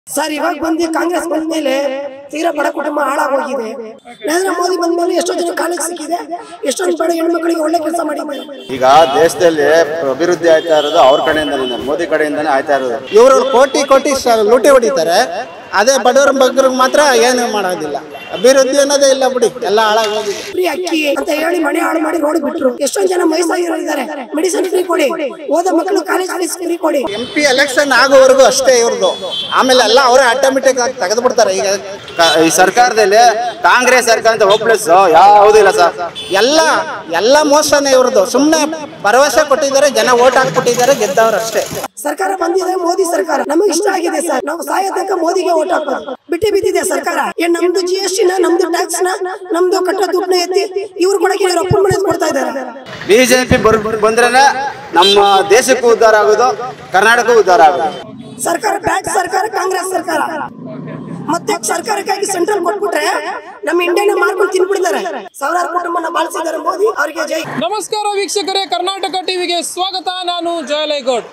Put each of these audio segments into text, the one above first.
Sir ಇವಾಗ ಬಂದು ಕಾಂಗ್ರೆಸ್ ಬಂದ ಮೇಲೆ ತೀರಾ ಬಡ ಕುಟುಂಬ ಹಾಳಾಗೋಗಿದೆ ನರೇಂದ್ರ ಮೋದಿ ಬಂದ ಮೇಲೆ ಎಷ್ಟೋ ಜನ ಕಾಲೇಜ್ ಸಿಕ್ಕಿದೆ ಎಷ್ಟೊಂದು ಬಡ ಹೆಣ್ಮಕ್ಳಿಗೆ ಒಳ್ಳೆ ಕೆಲಸ ಮಾಡಿದ್ದಾರೆ ಈಗ ದೇಶದಲ್ಲಿ ಅಭಿವೃದ್ಧಿ ಆಯ್ತಾ ಇರೋದು ಅವ್ರ ಕಡೆಯಿಂದನೇ ಮೋದಿ ಕಡೆಯಿಂದನೇ ಆಯ್ತಾ ಇರೋದು ಇವರು ಕೋಟಿ ಕೋಟಿ ಸ- ಲೂಟಿ ಹೊಡಿತಾರೆ ಅದೇ ಬಡವರ ಬಗ್ಗರಿಗೆ ಮಾತ್ರ ಏನು ಮಾಡೋದಿಲ್ಲ ಅಭಿವೃದ್ಧಿ ಅನ್ನೋದೇ ಇಲ್ಲ ಬಿಡಿ ಎಲ್ಲ ಹಾಳಾಗೋಗಿದೆ ಫ್ರೀ ಅಕ್ಕಿ ಅಂತ ಹೇಳಿ ಮನೆ ಹಾಳು ಮಾಡಿ ರೋಡ್ ಬಿಟ್ರು ಎಷ್ಟೊಂದ್ ಜನ ವಯಸ್ಸಾಗಿರೋರು ಇದ್ದಾರೆ ಮೆಡಿಸಿನ್ ಫ್ರೀ ಕೊಡಿ ಓದ ಮಕ್ಕಳು ಕಾಲೇಜ್ ಫೀಸ್ ಫ್ರೀ ಕೊಡಿ ಎಂ ಪಿ ಎಲೆಕ್ಷನ್ ಆಗೋವರೆಗೂ ಅಷ್ಟೇ ಇವ್ರದ್ದು ಆಮೇಲೆ ಎಲ್ಲ ಅವರೇ ಆಟೋಮೆಟಿಕ್ ಆಗಿ ತೆಗೆದು ಬಿಡ್ತಾರೆ ಈಗ ಕ- ಈ ಸರ್ಕಾರದಲ್ಲಿ ಕಾಂಗ್ರೆಸ್ ಸರ್ಕಾರ ಅಂತ ಹೋಪ್ಲೆಸ್ ಯಾವುದೂ ಇಲ್ಲ ಸರ್ ಎಲ್ಲ ಎಲ್ಲ ಮೋಸನೇ ಇವ್ರದ್ದು ಸುಮ್ಮನೆ ಭರವಸೆ ಕೊಟ್ಟಿದ್ದಾರೆ ಜನ ಓಟ್ ಹಾಕ್ಬಿಟ್ಟಿದ್ದಾರೆ ಗೆದ್ದವ್ರು ಅಷ್ಟೇ ಸರ್ಕಾರ ಬಂದಿದೆ ಮೋದಿ ಸರ್ಕಾರ ನಮಗೆ ಇಷ್ಟ ಆಗಿದೆ ಸರ್ ನಾವು ಸಾಯ ತನಕ ಮೋದಿಗೆ ಓಟ್ ಹಾಕೋದು ಬಿಟ್ಟಿ ಬಿದ್ದಿದೆ ಸರ್ಕಾರ ಏನ್ ನಮ್ದು ಜಿ ಎಸ್ ಟಿ ನ ನಮ್ದು ಟ್ಯಾಕ್ಸ್ ನ ನಮ್ದು ಕಟ್ಟೋ ದುಡ್ಡನ್ನ ಎತ್ತಿ ಇವ್ರು ಕೊಡಕ್ಕೆ ಇವ್ರ ಅಪ್ಪನ ಮನೆ ಕೊಡ್ತಾ ಇದ್ದಾರೆ ಬಿಜೆಪಿ ಬರ್ ಬಂದ್ರೆ ನಮ್ಮ ದೇಶಕ್ಕೂ ಉದ್ಧಾರ ಆಗೋದು ಕರ್ನಾಟಕಕ್ಕೂ ಉದ್ಧಾರ ಆಗೋದು ಸರ್ಕಾರ ಬ್ಯಾಟ್ ಸರ್ಕಾರ ಕಾಂಗ್ರೆಸ್ ಸರ್ಕಾರ ಮತ್ತೆ ಸರ್ಕಾರಕ್ಕಾಗಿ ಸೆಂಟ್ರಲ್ ಕೊಟ್ಬಿಟ್ರೆ ನಮ್ಮ ಇಂಡಿಯಾನ ಮಾರ್ಕೊಂಡು ತಿನ್ಬಿಡ್ತಾರೆ ಸಾವಿರಾರು ಕುಟುಂಬನ ಬಾಳಿಸಿದ್ದಾರೆ ಮೋದಿ ಅವರಿಗೆ ಜೈ ನಮಸ್ಕಾರ ವೀಕ್ಷಕರೇ ಕರ್ನಾಟಕ ಟಿವಿಗೆ ಸ್ವಾಗತ ನಾನು ಜಯಲೇಗೌಡ್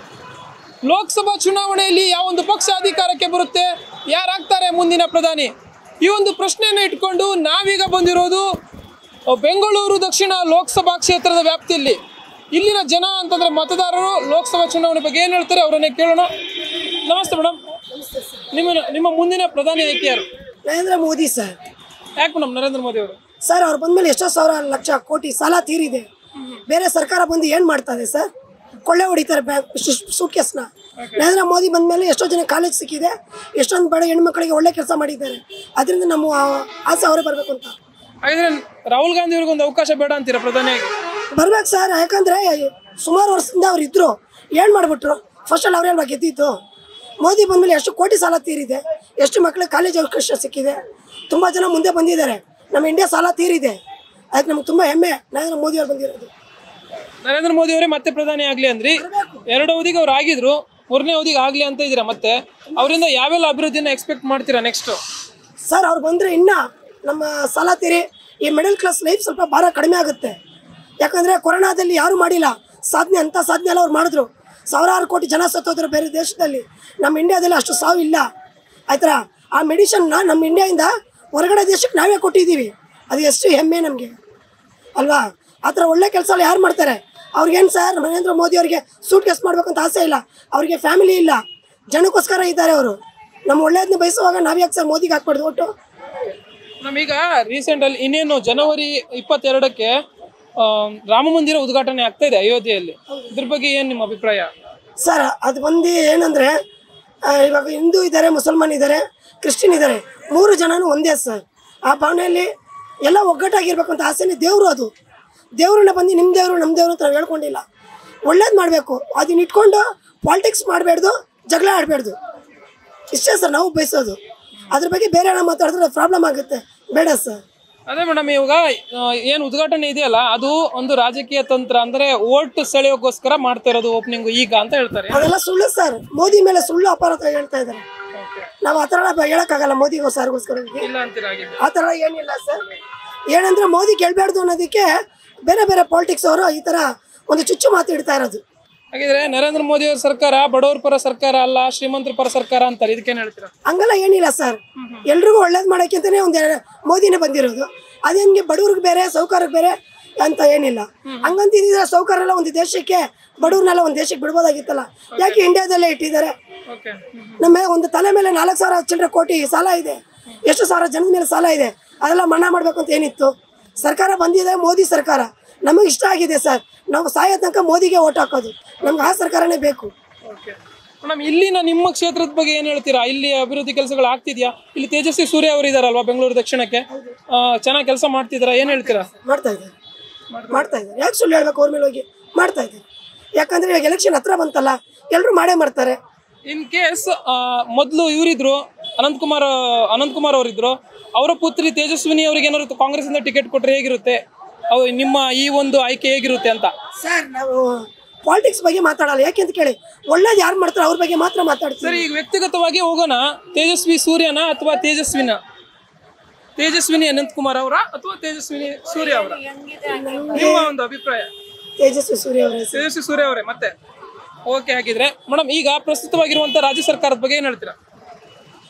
ಲೋಕಸಭಾ ಚುನಾವಣೆಯಲ್ಲಿ ಯಾವೊಂದು ಪಕ್ಷ ಅಧಿಕಾರಕ್ಕೆ ಬರುತ್ತೆ ಯಾರಾಗ್ತಾರೆ ಮುಂದಿನ ಪ್ರಧಾನಿ ಈ ಒಂದು ಪ್ರಶ್ನೆಯನ್ನು ಇಟ್ಕೊಂಡು ನಾವೀಗ ಬಂದಿರೋದು ಅ, ಬೆಂಗಳೂರು ದಕ್ಷಿಣ ಲೋಕಸಭಾ ಕ್ಷೇತ್ರದ ವ್ಯಾಪ್ತಿಯಲ್ಲಿ ಇಲ್ಲಿನ ಜನ ಅಂತಂದ್ರೆ ಮತದಾರರು ಲೋಕಸಭಾ ಚುನಾವಣೆ ಬಗ್ಗೆ ಏನು ಹೇಳ್ತಾರೆ ಅವರನ್ನೇ ಕೇಳೋಣ ನಮಸ್ತೆ ಮೇಡಮ್ ನಿಮ್ಮ ನಿಮ್ಮ ಮುಂದಿನ ಪ್ರಧಾನಿ ಆಯ್ಕೆ ಯಾರು ನರೇಂದ್ರ ಮೋದಿ ಸರ್ ಯಾಕೆ ಮೇಡಮ್ ನರೇಂದ್ರ ಮೋದಿ ಅವರು ಸರ್ ಅವ್ರು ಬಂದ್ಮೇಲೆ ಎಷ್ಟೋ ಸಾವಿರ ಲಕ್ಷ ಕೋಟಿ ಸಾಲ ತೀರಿದೆ ಬೇರೆ ಸರ್ಕಾರ ಬಂದು ಏನ್ ಮಾಡ್ತಾ ಇದೆ ಸರ್ ಕೊಳ್ಳೆ ಹೊಡಿತಾರೆ ಬ್ಯಾಂಕ್ ಸೂಟ್ ಕೇಸ್ನ ನರೇಂದ್ರ ಮೋದಿ ಬಂದ್ಮೇಲೆ ಎಷ್ಟೋ ಜನ ಕಾಲೇಜ್ ಸಿಕ್ಕಿದೆ ಎಷ್ಟೊಂದು ಬಡ ಹೆಣ್ಮಕ್ಳಿಗೆ ಒಳ್ಳೆ ಕೆಲಸ ಮಾಡಿದ್ದಾರೆ ಅದರಿಂದ ನಮ್ಮ ಆ, ಆಸೆ ಅವರೇ ಬರಬೇಕು ಅಂತ ಹಾಗಿದ್ರೆ ರಾಹುಲ್ ಗಾಂಧಿ ಅವ್ರಿಗೆ ಒಂದು ಅವಕಾಶ ಬೇಡ ಅಂತೀರಾ ಪ್ರಧಾನಿಯಾಗಿ ಬರ್ಬೇಕು ಸರ್ ಯಾಕಂದ್ರೆ ಸುಮಾರು ವರ್ಷದಿಂದ ಅವ್ರು ಇದ್ರು ಏನ್ ಮಾಡ್ಬಿಟ್ರು ಫಸ್ಟ್ ಅಲ್ಲಿ ಅವ್ರೇ ಅಲ್ವಾ ಗೆದ್ದಿದ್ದು ಮೋದಿ ಬಂದ್ಮೇಲೆ ಎಷ್ಟು ಕೋಟಿ ಸಾಲ ತೀರಿದೆ ಎಷ್ಟು ಮಕ್ಕಳಿಗೆ ಕಾಲೇಜ್ ಅವಕಾಶ ಸಿಕ್ಕಿದೆ ತುಂಬಾ ಜನ ಮುಂದೆ ಬಂದಿದ್ದಾರೆ ನಮ್ಮ ಇಂಡಿಯಾ ಸಾಲ ತೀರಿದೆ ಅದಕ್ಕೆ ನಮ್ಗೆ ತುಂಬಾ ಹೆಮ್ಮೆ ನರೇಂದ್ರ ಮೋದಿ ಅವ್ರು ಬಂದಿರೋದು ನರೇಂದ್ರ ಮೋದಿ ಅವರೇ ಮತ್ತೆ ಪ್ರಧಾನಿ ಆಗ್ಲಿ ಅಂದ್ರಿ ಎರಡು ಅವಧಿಗೆ ಅವ್ರು ಆಗಿದ್ರು ಮೂರನೇ ಅವಧಿಗೆ ಆಗ್ಲಿ ಅಂತ ಇದ್ದೀರಾ ಮತ್ತೆ ಅವರಿಂದ ಯಾವೆಲ್ಲ ಅಭಿವೃದ್ಧಿನ ಎಕ್ಸ್ಪೆಕ್ಟ್ ಮಾಡ್ತೀರಾ ನೆಕ್ಸ್ಟ್ ಸರ್ ಅವ್ರು ಬಂದರೆ ಇನ್ನ ನಮ್ಮ ಸಾಲ ತೀರಿ ಈ ಮಿಡಲ್ ಕ್ಲಾಸ್ ಲೈಫ್ ಸ್ವಲ್ಪ ಭಾರ ಕಡಿಮೆ ಆಗುತ್ತೆ ಯಾಕಂದರೆ ಕೊರೋನಾದಲ್ಲಿ ಯಾರು ಮಾಡಿಲ್ಲ ಸಾಧನೆ ಅಂತ ಸಾಧನೆ ಎಲ್ಲ ಅವ್ರು ಮಾಡಿದ್ರು ಸಾವಿರಾರು ಕೋಟಿ ಜನ ಸತ್ತೋದ್ರು ಬೇರೆ ದೇಶದಲ್ಲಿ ನಮ್ಮ ಇಂಡಿಯಾದಲ್ಲಿ ಅಷ್ಟು ಸಾವು ಇಲ್ಲ ಆಯ್ತಾ ಆ ಮೆಡಿಷನ್ನ ನಮ್ಮ ಇಂಡಿಯಾಯಿಂದ ಹೊರಗಡೆ ದೇಶಕ್ಕೆ ನಾವೇ ಕೊಟ್ಟಿದ್ದೀವಿ ಅದು ಎಷ್ಟು ಹೆಮ್ಮೆ ನಮಗೆ ಅಲ್ವಾ ಆ ಥರ ಒಳ್ಳೆ ಕೆಲಸ ಎಲ್ಲ ಯಾರು ಮಾಡ್ತಾರೆ ಅವ್ರಿಗೇನು ಸರ್ ನರೇಂದ್ರ ಮೋದಿ ಅವರಿಗೆ ಸೂಟ್ ಕೇಸ್ ಮಾಡ್ಬೇಕಂತ ಆಸೆ ಇಲ್ಲ ಅವರಿಗೆ ಫ್ಯಾಮಿಲಿ ಇಲ್ಲ ಜನಕ್ಕೋಸ್ಕರ ಇದ್ದಾರೆ ಅವರು ನಮ್ಮ ಒಳ್ಳೇದನ್ನ ಬಯಸುವಾಗ ನಾವು ಯಾಕೆ ಸರ್ ಮೋದಿಗೆ ಹಾಕ್ಬಾರ್ದು ಒಟ್ಟು ನಮೀಗ ರೀಸೆಂಟ್ ಅಲ್ಲಿ ಇನ್ನೇನು ಜನವರಿ ಇಪ್ಪತ್ತೆರಡಕ್ಕೆ ಆ, ರಾಮ ಮಂದಿರ ಉದ್ಘಾಟನೆ ಆಗ್ತಾ ಇದೆ ಅಯೋಧ್ಯೆಯಲ್ಲಿ ಇದ್ರ ಬಗ್ಗೆ ಏನ್ ನಿಮ್ಮ ಅಭಿಪ್ರಾಯ ಸರ್ ಅದು ಬಂದು ಏನಂದರೆ ಇವಾಗ ಹಿಂದೂ ಇದ್ದಾರೆ ಮುಸಲ್ಮಾನ್ ಇದ್ದಾರೆ ಕ್ರಿಶ್ಚಿಯನ್ ಇದ್ದಾರೆ ಮೂರು ಜನನೂ ಒಂದೇ ಸರ್ ಆ ಭಾವನೆಯಲ್ಲಿ ಎಲ್ಲ ಒಗ್ಗಟ್ಟಾಗಿರ್ಬೇಕು ಅಂತ ಆಸೆನೇ ದೇವರು ಅದು ದೇವ್ರನ್ನ ಬಂದು ನಿಮ್ಮ ದೇವರು ನಮ್ಮ ದೇವರು ಅಂತ ನಾವು ಹೇಳ್ಕೊಂಡಿಲ್ಲ ಒಳ್ಳೇದು ಮಾಡಬೇಕು ಅದನ್ನ ಇಟ್ಕೊಂಡು ಪಾಲಿಟಿಕ್ಸ್ ಮಾಡಬೇಡ್ದು ಜಗಳ ಆಡಬೇಡ್ದು ಇಷ್ಟೇ ಸರ್ ನಾವು ಬಯಸೋದು ಅದ್ರ ಬಗ್ಗೆ ಬೇರೆ ಏನೋ ಮಾತಾಡಿದ್ರೆ ಪ್ರಾಬ್ಲಮ್ ಆಗುತ್ತೆ ಬೇಡ ಸರ್ ಅದೇ ಮೇಡಮ್ ಇವಾಗ ಆ, ಏನ್ ಉದ್ಘಾಟನೆ ಇದೆಯಲ್ಲ ಅದು ಒಂದು ರಾಜಕೀಯ ತಂತ್ರ ಅಂದ್ರೆ ಓಟ್ ಸೆಳೆಯೋಕ್ಕೋಸ್ಕರ ಮಾಡ್ತಾ ಇರೋದು ಓಪನಿಂಗ್ ಈಗ ಅಂತ ಹೇಳ್ತಾರೆ ಅದೆಲ್ಲ ಸುಳ್ಳು ಸರ್ ಮೋದಿ ಮೇಲೆ ಸುಳ್ಳು ಅಪರಾಧ ಹೇಳ್ತಾ ಇದ್ದಾರೆ ನಾವು ಆ ಥರ ಎಲ್ಲ ಹೇಳೋಕ್ಕಾಗಲ್ಲ ಮೋದಿಗೋ ಸರ್ಗೋಸ್ಕರ ಇಲ್ಲ ಅಂತೀರಾ ಹಾಗಿದ್ರೆ ಆ ಥರ ಏನಿಲ್ಲ ಸರ್ ಏನಂದ್ರೆ ಮೋದಿ ಗೆಲ್ಬಾರ್ದು ಅನ್ನೋದಕ್ಕೆ ಬೇರೆ ಬೇರೆ ಪಾಲಿಟಿಕ್ಸ್ ಅವರು ಈ ಥರ ಒಂದು ಚುಚ್ಚು ಮಾತು ಇಡ್ತಾ ಇರೋದು ಹಾಗಿದ್ರೆ ನರೇಂದ್ರ ಮೋದಿ ಅವ್ರ ಸರ್ಕಾರ ಬಡವರ ಪರ ಸರ್ಕಾರ ಅಲ್ಲ ಶ್ರೀಮಂತರ ಪರ ಸರ್ಕಾರ ಅಂತಾರೆ ಇದಕ್ಕೇನ್ ಹೇಳ್ತೀರಾ ಹಂಗೆಲ್ಲ ಏನಿಲ್ಲ ಸರ್ ಎಲ್ರಿಗೂ ಒಳ್ಳೇದು ಮಾಡೋಕ್ಕಿಂತಲೇ ಒಂದು ಮೋದಿನೇ ಬಂದಿರೋದು ಅದೇನ್ಗೆ ಬಡವ್ರಿಗೆ ಬೇರೆ ಸೌಕರ್ಯಕ್ಕೆ ಬೇರೆ ಅಂತ ಏನಿಲ್ಲ ಹಂಗಂತಿದ್ರೆ ಸೌಕರ್ಯ ಎಲ್ಲ ಒಂದು ದೇಶಕ್ಕೆ ಬಡವ್ರನ್ನೆಲ್ಲ ಒಂದು ದೇಶಕ್ಕೆ ಬಿಡ್ಬೋದಾಗಿತ್ತಲ್ಲ ಯಾಕೆ ಇಂಡಿಯಾದಲ್ಲೇ ಇಟ್ಟಿದ್ದಾರೆ ಓಕೆ ನಮ್ಮ ಮೇಲೆ ಒಂದು ತಲೆ ಮೇಲೆ ನಾಲ್ಕು ಸಾವಿರ ಚಿಲ್ಲರೆ ಕೋಟಿ ಸಾಲ ಇದೆ ಎಷ್ಟು ಸಾವಿರ ಜನದ ಮೇಲೆ ಸಾಲ ಇದೆ ಅದೆಲ್ಲ ಮನ್ನಾ ಮಾಡಬೇಕು ಅಂತ ಏನಿತ್ತು ಸರ್ಕಾರ ಬಂದಿದೆ ಮೋದಿ ಸರ್ಕಾರ ನಮಗೆ ಇಷ್ಟ ಆಗಿದೆ ಸರ್ ನಾವು ಸಾಯೋ ತನಕ ಮೋದಿಗೆ ಓಟ್ ಹಾಕೋದು ನಮ್ಗೆ ಆ ಸರ್ಕಾರನೇ ಬೇಕು ಓಕೆ ಮೇಡಮ್ ಇಲ್ಲಿನ ನಿಮ್ಮ ಕ್ಷೇತ್ರದ ಬಗ್ಗೆ ಏನು ಹೇಳ್ತೀರಾ ಇಲ್ಲಿ ಅಭಿವೃದ್ಧಿ ಕೆಲಸಗಳು ಆಗ್ತಿದ್ಯಾ ಇಲ್ಲಿ ತೇಜಸ್ವಿ ಸೂರ್ಯ ಅವರು ಇದಾರಲ್ವಾ ಬೆಂಗಳೂರು ದಕ್ಷಿಣಕ್ಕೆ ಚೆನ್ನಾಗಿ ಕೆಲಸ ಮಾಡ್ತಿದ್ದೀರಾ ಏನು ಹೇಳ್ತೀರಾ ಮಾಡ್ತಾ ಇದ್ದಾರೆ ಮಾಡ್ತಾ ಇದ್ದಾರೆ ಯಾಕೆ ಸುಳ್ಳು ಹೇಳ್ಬೇಕು ಅವ್ರ ಮೇಲೆ ಹೋಗಿ ಮಾಡ್ತಾ ಇದ್ದಾರೆ ಯಾಕಂದ್ರೆ ಇವಾಗ ಎಲೆಕ್ಷನ್ ಹತ್ರ ಬಂತಲ್ಲ ಎಲ್ಲರೂ ಮಾಡೇ ಮಾಡ್ತಾರೆ ಇನ್ ಕೇಸ್ ಮೊದಲು ಇವರಿದ್ರು ಅನಂತಕುಮಾರ್ ಅನಂತಕುಮಾರ್ ಅವರಿದ್ರು ಅವರ ಪುತ್ರಿ ತೇಜಸ್ವಿನಿ ಅವ್ರಿಗೆ ಏನಾದ್ರು ಕಾಂಗ್ರೆಸ್ಸಿಂದ ಟಿಕೆಟ್ ಕೊಟ್ಟರೆ ಹೇಗಿರುತ್ತೆ ಅವು ನಿಮ್ಮ ಈ ಒಂದು ಆಯ್ಕೆ ಹೇಗಿರುತ್ತೆ ಅಂತ ಸರ್ ನಾವು ಪಾಲಿಟಿಕ್ಸ್ ಬಗ್ಗೆ ಮಾತಾಡಲ್ಲ ಯಾಕೆ ಅಂತ ಕೇಳಿ ಒಳ್ಳೇದು ಯಾರು ಮಾಡ್ತಾರೆ ಅವ್ರ ಬಗ್ಗೆ ಮಾತ್ರ ಮಾತಾಡ್ತೀವಿ ಸರಿ ಈಗ ವ್ಯಕ್ತಿಗತವಾಗಿ ಹೋಗೋಣ ತೇಜಸ್ವಿ ಸೂರ್ಯನ ಅಥವಾ ತೇಜಸ್ವಿನ ತೇಜಸ್ವಿನಿ ಅನಂತಕುಮಾರ್ ಅವರ ಅಥವಾ ತೇಜಸ್ವಿನಿ ಸೂರ್ಯ ಅವರ ನಿಮ್ಮ ಒಂದು ಅಭಿಪ್ರಾಯ ತೇಜಸ್ವಿ ಸೂರ್ಯ ಅವರ ಹೆಸರು ತೇಜಸ್ವಿ ಸೂರ್ಯ ಅವರೇ ಮತ್ತೆ ಓಕೆ ಹಾಗಿದ್ರೆ ಮೇಡಮ್ ಈಗ ಪ್ರಸ್ತುತವಾಗಿರುವಂತ ರಾಜ್ಯ ಸರ್ಕಾರದ ಬಗ್ಗೆ ಏನ್ ಹೇಳ್ತೀರಾ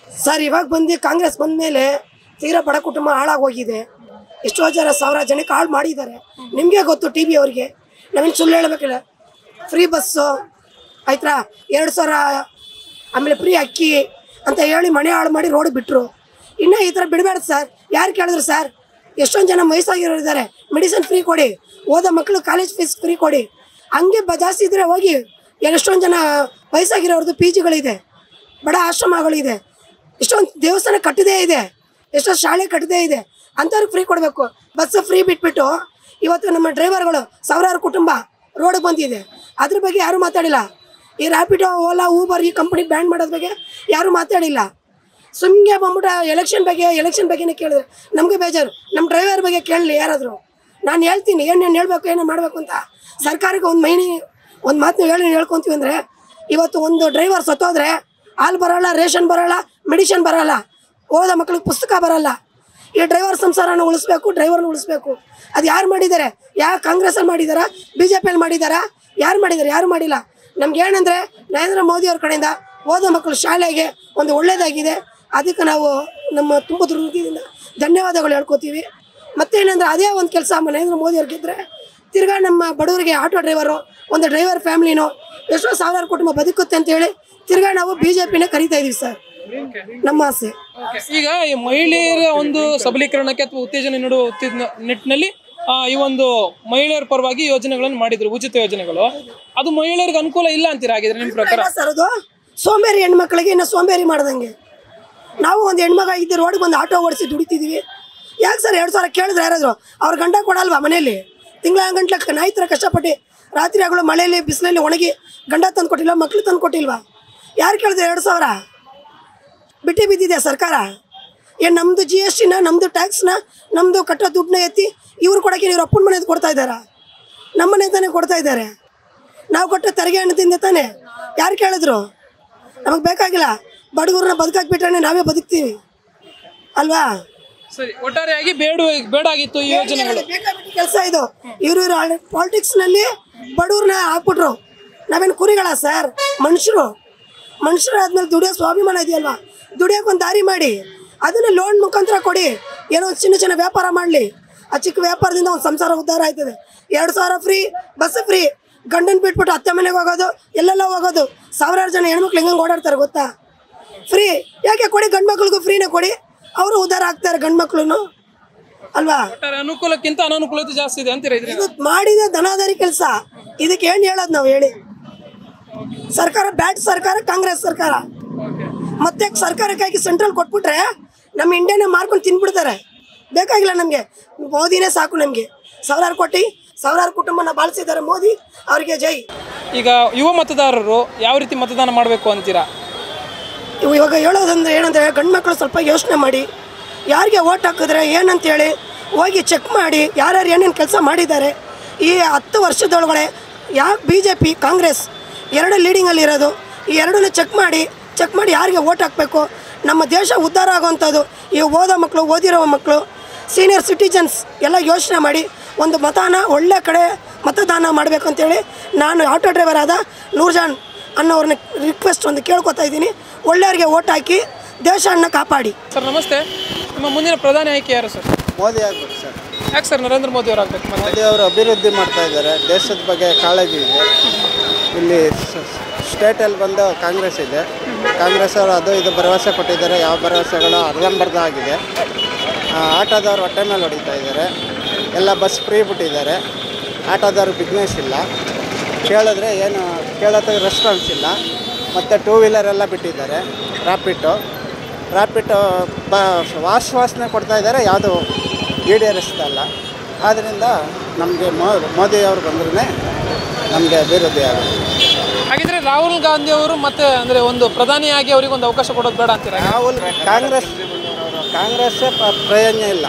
ಸರ್ ಇವಾಗ ಬಂದು ಕಾಂಗ್ರೆಸ್ ಬಂದ ಮೇಲೆ ತೀರಾ ಬಡ ಕುಟುಂಬ ಹಾಳಾಗೋಗಿದೆ ಎಷ್ಟೋ ಜನ ಸಾವಿರ ಜನಕ್ಕೆ ಹಾಳು ಮಾಡಿದ್ದಾರೆ ನಿಮಗೆ ಗೊತ್ತು ಟಿ ವಿ ಅವ್ರಿಗೆ ನಾವೇನು ಸುಳ್ಳು ಹೇಳಬೇಕಿಲ್ಲ ಫ್ರೀ ಬಸ್ಸು ಆಯ್ತಾ ಎರಡು ಸಾವಿರ ಆಮೇಲೆ ಫ್ರೀ ಅಕ್ಕಿ ಅಂತ ಹೇಳಿ ಮನೆ ಹಾಳು ಮಾಡಿ ರೋಡ್ ಬಿಟ್ಟರು ಇನ್ನೂ ಈ ಥರ ಬಿಡಬೇಡ ಸರ್ ಯಾರು ಕೇಳಿದ್ರು ಸರ್ ಎಷ್ಟೊಂದು ಜನ ವಯಸ್ಸಾಗಿರೋರು ಇದ್ದಾರೆ ಮೆಡಿಸಿನ್ ಫ್ರೀ ಕೊಡಿ ಓದೋ ಮಕ್ಕಳು ಕಾಲೇಜ್ ಫೀಸ್ ಫ್ರೀ ಕೊಡಿ ಹಂಗೆ ಬ ಜಾಸ್ತಿ ಇದ್ದರೆ ಹೋಗಿ ಎಷ್ಟೊಂದು ಜನ ವಯಸ್ಸಾಗಿರೋರ್ದು ಪಿ ಜಿಗಳಿದೆ ಬಡ ಆಶ್ರಮಗಳಿದೆ ಎಷ್ಟೊಂದು ದೇವಸ್ಥಾನ ಕಟ್ಟಿದೇ ಇದೆ ಎಷ್ಟೋ ಶಾಲೆ ಕಟ್ಟಿದೇ ಇದೆ ಅಂಥವ್ರಿಗೆ ಫ್ರೀ ಕೊಡಬೇಕು ಬಸ್ ಫ್ರೀ ಬಿಟ್ಬಿಟ್ಟು ಇವತ್ತು ನಮ್ಮ ಡ್ರೈವರ್ಗಳು ಸಾವಿರಾರು ಕುಟುಂಬ ರೋಡ್ ಬಂದಿದೆ ಅದ್ರ ಬಗ್ಗೆ ಯಾರೂ ಮಾತಾಡಿಲ್ಲ ಈ ರ್ಯಾಪಿಡೋ ಓಲಾ ಊಬರ್ ಈ ಕಂಪನಿ ಬ್ಯಾನ್ ಮಾಡೋದ್ರ ಬಗ್ಗೆ ಯಾರೂ ಮಾತಾಡಿಲ್ಲ ಸುಮ್ಮನೆ ಬಂದ್ಬಿಟ್ಟು ಎಲೆಕ್ಷನ್ ಬಗ್ಗೆ ಎಲೆಕ್ಷನ್ ಬಗ್ಗೆನೇ ಕೇಳಿದ್ರೆ ನಮಗೆ ಬೇಜಾರು ನಮ್ಮ ಡ್ರೈವರ್ ಬಗ್ಗೆ ಕೇಳಲಿ ಯಾರಾದರೂ ನಾನು ಹೇಳ್ತೀನಿ ಏನೇನು ಹೇಳ್ಬೇಕು ಏನೇನು ಮಾಡಬೇಕು ಅಂತ ಸರ್ಕಾರಕ್ಕೆ ಒಂದು ಮೈನಿ ಒಂದು ಮಾತನ್ನ ಹೇಳಿ ಹೇಳ್ಕೊತೀವಿ ಅಂದರೆ ಇವತ್ತು ಒಂದು ಡ್ರೈವರ್ ಸತ್ತೋದ್ರೆ ಹಾಲು ಬರೋಲ್ಲ ರೇಷನ್ ಬರೋಲ್ಲ ಮೆಡಿಷನ್ ಬರೋಲ್ಲ ಓದೋ ಮಕ್ಳಿಗೆ ಪುಸ್ತಕ ಬರೋಲ್ಲ ಈ ಡ್ರೈವರ್ ಸಂಸಾರನ ಉಳಿಸ್ಬೇಕು ಡ್ರೈವರ್ನ ಉಳಿಸ್ಬೇಕು ಅದು ಯಾರು ಮಾಡಿದ್ದಾರೆ ಯಾವ ಕಾಂಗ್ರೆಸ್ಸಲ್ಲಿ ಮಾಡಿದಾರಾ ಬಿ ಜೆ ಪಿಯಲ್ಲಿ ಮಾಡಿದಾರಾ ಯಾರು ಮಾಡಿದ್ದಾರೆ ಯಾರು ಮಾಡಿಲ್ಲ ನಮ್ಗೆ ಏನಂದರೆ ನರೇಂದ್ರ ಮೋದಿ ಅವ್ರ ಕಡೆಯಿಂದ ಓದೋ ಮಕ್ಕಳು ಶಾಲೆಗೆ ಒಂದು ಒಳ್ಳೇದಾಗಿದೆ ಅದಕ್ಕೆ ನಾವು ನಮ್ಮ ತುಂಬ ಹೃದಯದಿಂದ ಧನ್ಯವಾದಗಳು ಹೇಳ್ಕೊತೀವಿ ಮತ್ತೇನಂದ್ರೆ ಅದೇ ಒಂದು ಕೆಲಸ ನರೇಂದ್ರ ಮೋದಿ ಅವ್ರು ಗೆದ್ದರೆ ತಿರ್ಗಾ ನಮ್ಮ ಬಡವರಿಗೆ ಆಟೋ ಡ್ರೈವರು ಒಂದು ಡ್ರೈವರ್ ಫ್ಯಾಮ್ಲಿನೋ ಎಷ್ಟೋ ಸಾವಿರಾರು ಕುಟುಂಬ ಬದುಕುತ್ತೆ ಅಂತ ಹೇಳಿ ತಿರ್ಗಾ ನಾವು ಬಿ ಜೆ ಪಿನೇ ಕರಿತಾ ಇದೀವಿ ಸರ್ ನಮ್ಮ ಆಸೆ ಈಗ ಈ ಮಹಿಳೆಯರ ಒಂದು ಸಬಲೀಕರಣಕ್ಕೆ ಅಥವಾ ಉತ್ತೇಜನ ನೀಡುವ ಉತ್ತೇಜನ ನಿಟ್ಟಿನಲ್ಲಿ ಆ, ಈ ಒಂದು ಮಹಿಳೆಯರ ಪರವಾಗಿ ಯೋಜನೆಗಳನ್ನು ಮಾಡಿದ್ರು ಉಚಿತ ಯೋಜನೆಗಳು ಅದು ಮಹಿಳೆಯರಿಗೆ ಅನುಕೂಲ ಇಲ್ಲ ಅಂತೀರಾ ಹಾಗಿದ್ರೆ ನಿಮ್ಮ ಪ್ರಕಾರ ಇಲ್ಲ ಸರ್ ಅದು ಸೋಂಬೇರಿ ಹೆಣ್ಮಕ್ಳಿಗೆ ಇನ್ನು ಸೋಂಬೇರಿ ಮಾಡ್ದಂಗೆ ನಾವು ಒಂದು ಹೆಣ್ಮಗ ಇದ್ದು ರೋಡಿಗೆ ಒಂದು ಆಟೋ ಓಡಿಸಿ ದುಡಿತಿದ್ದೀವಿ ಯಾಕೆ ಸರ್ ಎರಡು ಸಾವಿರ ಕೇಳಿದ್ರೆ ಯಾರಾದ್ರು ಅವ್ರ ಗಂಡ ಕೊಡಲ್ವಾ ಮನೇಲಿ ತಿಂಗಳ ಗಂಟ್ಲೆ ನಾಯಿ ಥರ ಕಷ್ಟಪಟ್ಟು ರಾತ್ರಿ ಆಗಲು ಮಳೆಯಲ್ಲಿ ಬಿಸಿಲಲ್ಲಿ ಒಣಗಿ ಗಂಡ ತಂದು ಕೊಟ್ಟಿಲ್ಲ ಮಕ್ಳು ತಂದು ಕೊಟ್ಟಿಲ್ವಾ ಯಾರು ಕೇಳಿದ್ರೆ ಎರಡು ಸಾವಿರ ಬಿಟ್ಟು ಬಿದ್ದಿದೆ ಸರ್ಕಾರ ಏನು ನಮ್ಮದು ಜಿ ಎಸ್ ಟಿನ ನಮ್ಮದು ಟ್ಯಾಕ್ಸ್ನ ನಮ್ಮದು ಕಟ್ಟೋ ದುಡ್ಡನ್ನ ಎತ್ತಿ ಇವ್ರು ಕೊಡೋಕೆ ಇವ್ರ ಅಪ್ಪನ ಮನೆದು ಕೊಡ್ತಾ ಇದ್ದಾರಾ ನಮ್ಮನೆ ತಾನೇ ಕೊಡ್ತಾ ಇದ್ದಾರೆ ನಾವು ಕೊಟ್ಟ ತೆರಿಗೆ ಹಣದಿಂದ ತಾನೇ ಯಾರು ಕೇಳಿದ್ರು ನಮಗೆ ಬೇಕಾಗಿಲ್ಲ ಬಡಗರನ್ನ ಬದುಕಾಕ್ಬಿಟ್ರೆ ನಾವೇ ಬದುಕ್ತೀವಿ ಅಲ್ವಾ ಸರಿ ಒಟ್ಟಾರೆಯಾಗಿ ಬೇಡ ಬೇಡಾಗಿತ್ತು ಈ ಯೋಜನೆಗಳು ಕೆಲಸ ಇದು ಇವರು ಇವರು ಪಾಲಿಟಿಕ್ಸ್ನಲ್ಲಿ ಬಡವ್ರನ್ನ ಹಾಕ್ಬಿಟ್ರು ನಾವೇನು ಕುರಿಗಳ ಸರ್ ಮನುಷ್ಯರು ಮನುಷ್ಯರು ಆದ್ಮೇಲೆ ದುಡಿಯೋ ಸ್ವಾಭಿಮಾನ ಇದೆಯಲ್ವಾ ದುಡಿಯೋಕೆ ಒಂದು ದಾರಿ ಮಾಡಿ ಅದನ್ನ ಲೋನ್ ಮುಖಾಂತರ ಕೊಡಿ ಏನೋ ಒಂದು ಚಿನ್ನ ಚಿನ್ನ ವ್ಯಾಪಾರ ಮಾಡಲಿ ಆ ಚಿಕ್ಕ ವ್ಯಾಪಾರದಿಂದ ಒಂದು ಸಂಸಾರ ಉದ್ಧಾರ ಆಯ್ತದೆ ಎರಡು ಸಾವಿರ ಫ್ರೀ ಬಸ್ ಫ್ರೀ ಗಂಡನ ಬಿಟ್ಬಿಟ್ಟು ಅತ್ತೆ ಮನೆಗೆ ಹೋಗೋದು ಎಲ್ಲೆಲ್ಲ ಹೋಗೋದು ಸಾವಿರಾರು ಜನ ಹೆಣ್ಮಕ್ಳು ಹೆಂಗೆ ಓಡಾಡ್ತಾರೆ ಗೊತ್ತಾ ಫ್ರೀ ಯಾಕೆ ಕೊಡಿ ಗಂಡು ಮಕ್ಳಿಗೂ ಫ್ರೀನೇ ಕೊಡಿ ಅವರು ಉದ್ಧಾರ ಆಗ್ತಾರೆ ಗಂಡು ಮಕ್ಳು ಅಲ್ವಾ ಒಟ್ಟಾರೆ ಅನುಕೂಲಕ್ಕಿಂತ ಅನಾನುಕೂಲತೆ ಜಾಸ್ತಿ ಇದೆ ಅಂತೀರಾ ಇದ್ರಿಂದ ಇದು ಮಾಡಿದ ದನಾದಾರಿ ಕೆಲಸ ಇದಕ್ಕೆ ಏನು ಹೇಳೋದು ನಾವು ಹೇಳಿ ಸರ್ಕಾರ ಬ್ಯಾಟ್ ಸರ್ಕಾರ ಕಾಂಗ್ರೆಸ್ ಸರ್ಕಾರ ಮತ್ತೆ ಸರ್ಕಾರಕ್ಕಾಗಿ ಸೆಂಟ್ರಲ್ ಕೊಟ್ಬಿಟ್ರೆ ನಮ್ಮ ಇಂಡಿಯಾನೇ ಮಾರ್ಕೊಂಡು ತಿನ್ಬಿಡ್ತಾರೆ ಬೇಕಾಗಿಲ್ಲ ನಮಗೆ ಮೋದಿನೇ ಸಾಕು ನಮಗೆ ಸಾವಿರಾರು ಕೋಟಿ ಸಾವಿರಾರು ಕುಟುಂಬನ ಬಾಳಿಸಿದ್ದಾರೆ ಮೋದಿ ಅವರಿಗೆ ಜೈ ಈಗ ಯುವ ಮತದಾರರು ಯಾವ ರೀತಿ ಮತದಾನ ಮಾಡಬೇಕು ಅಂತೀರಾ ಇವು ಇವಾಗ ಹೇಳೋದಂದ್ರೆ ಏನಂದರೆ ಗಂಡು ಮಕ್ಕಳು ಸ್ವಲ್ಪ ಯೋಚನೆ ಮಾಡಿ ಯಾರಿಗೆ ಓಟ್ ಹಾಕಿದ್ರೆ ಏನಂತೇಳಿ ಹೋಗಿ ಚೆಕ್ ಮಾಡಿ ಯಾರ್ಯಾರು ಏನೇನು ಕೆಲಸ ಮಾಡಿದ್ದಾರೆ ಈ ಹತ್ತು ವರ್ಷದೊಳಗಡೆ ಯಾಕೆ ಬಿ ಜೆ ಪಿ ಕಾಂಗ್ರೆಸ್ ಎರಡು ಲೀಡಿಂಗಲ್ಲಿ ಇರೋದು ಈ ಎರಡನ್ನೂ ಚೆಕ್ ಮಾಡಿ ಚೆಕ್ ಮಾಡಿ ಯಾರಿಗೆ ಓಟ್ ಹಾಕಬೇಕು ನಮ್ಮ ದೇಶ ಉದ್ಧಾರ ಆಗೋವಂಥದ್ದು ಈ ಓದೋ ಮಕ್ಕಳು ಓದಿರೋ ಮಕ್ಕಳು ಸೀನಿಯರ್ ಸಿಟಿಜನ್ಸ್ ಎಲ್ಲ ಯೋಚನೆ ಮಾಡಿ ಒಂದು ಮತನ ಒಳ್ಳೆ ಕಡೆ ಮತದಾನ ಮಾಡಬೇಕು ಅಂತೇಳಿ ನಾನು ಆಟೋ ಡ್ರೈವರ್ ಆದ ನೂರ್ಜಾನ್ ಅನ್ನೋರ್ನ ರಿಕ್ವೆಸ್ಟ್ ಒಂದು ಕೇಳ್ಕೊತಾ ಇದ್ದೀನಿ ಒಳ್ಳೆಯವ್ರಿಗೆ ಓಟ್ ಹಾಕಿ ದೇಶವನ್ನು ಕಾಪಾಡಿ ಸರ್ ನಮಸ್ತೆ ನಿಮ್ಮ ಮುಂದಿನ ಪ್ರಧಾನಿ ಆಯ್ಕೆ ಯಾರು ಸರ್ ಮೋದಿ ಆಗ್ಬೇಕು ಸರ್ ಯಾಕೆ ಸರ್ ನರೇಂದ್ರ ಮೋದಿ ಅವರು ಆಗ್ಬೇಕು ಮತ್ತೆ ಮೋದಿ ಅವರು ಅಭಿವೃದ್ಧಿ ಮಾಡ್ತಾ ಇದ್ದಾರೆ ದೇಶದ ಬಗ್ಗೆ ಕಾಳಜಿ ಇದೆ ಇಲ್ಲಿ ಸ್ಟೇಟಲ್ಲಿ ಬಂದು ಕಾಂಗ್ರೆಸ್ ಇದೆ ಕಾಂಗ್ರೆಸ್ ಅವರು ಅದು ಇದು ಭರವಸೆ ಕೊಟ್ಟಿದ್ದಾರೆ ಯಾವ ಭರವಸೆಗಳು ಅರ್ಧಂಬರ್ಧ ಆಗಿದೆ ಆ, ಆಟೋದವ್ರು ಹೊಟ್ಟೆ ಮೇಲೆ ಹೊಡಿತಾ ಇದ್ದಾರೆ ಎಲ್ಲ ಬಸ್ ಫ್ರೀ ಬಿಟ್ಟಿದ್ದಾರೆ ಆಟೋದವ್ರು ಬಿಸ್ನೆಸ್ ಇಲ್ಲ ಕೇಳಿದ್ರೆ ಏನು ಕೇಳೋದಕ್ಕೆ ರೆಸ್ಪಾನ್ಸ್ ಇಲ್ಲ ಮತ್ತು ಟೂ ವೀಲರ್ ಎಲ್ಲ ಬಿಟ್ಟಿದ್ದಾರೆ ರ್ಯಾಪಿಟ್ಟು ರ್ಯಾಪಿಟ್ಟು ಬ ವಾಸನೆ ಕೊಡ್ತಾ ಇದ್ದಾರೆ ಯಾವುದು ಈಡೇರಿಸ್ತಾ ಇಲ್ಲ ಆದ್ದರಿಂದ ನಮಗೆ ಮೋದಿ ಅವರು ಬಂದ್ರೇ ನಮಗೆ ಅಭಿವೃದ್ಧಿ ಆಗುತ್ತೆ ಹಾಗಿದ್ರೆ ರಾಹುಲ್ ಗಾಂಧಿ ಅವರು ಮತ್ತೆ ಅಂದ್ರೆ ಒಂದು ಪ್ರಧಾನಿಯಾಗಿ ಅವರಿಗೆ ಒಂದು ಅವಕಾಶ ಕೊಡೋದು ಬೇಡ ಅಂತೀರಾ ರಾಹುಲ್ ಕಾಂಗ್ರೆಸ್ ಕಾಂಗ್ರೆಸ್ ಪ್ರಯೋಜನ ಇಲ್ಲ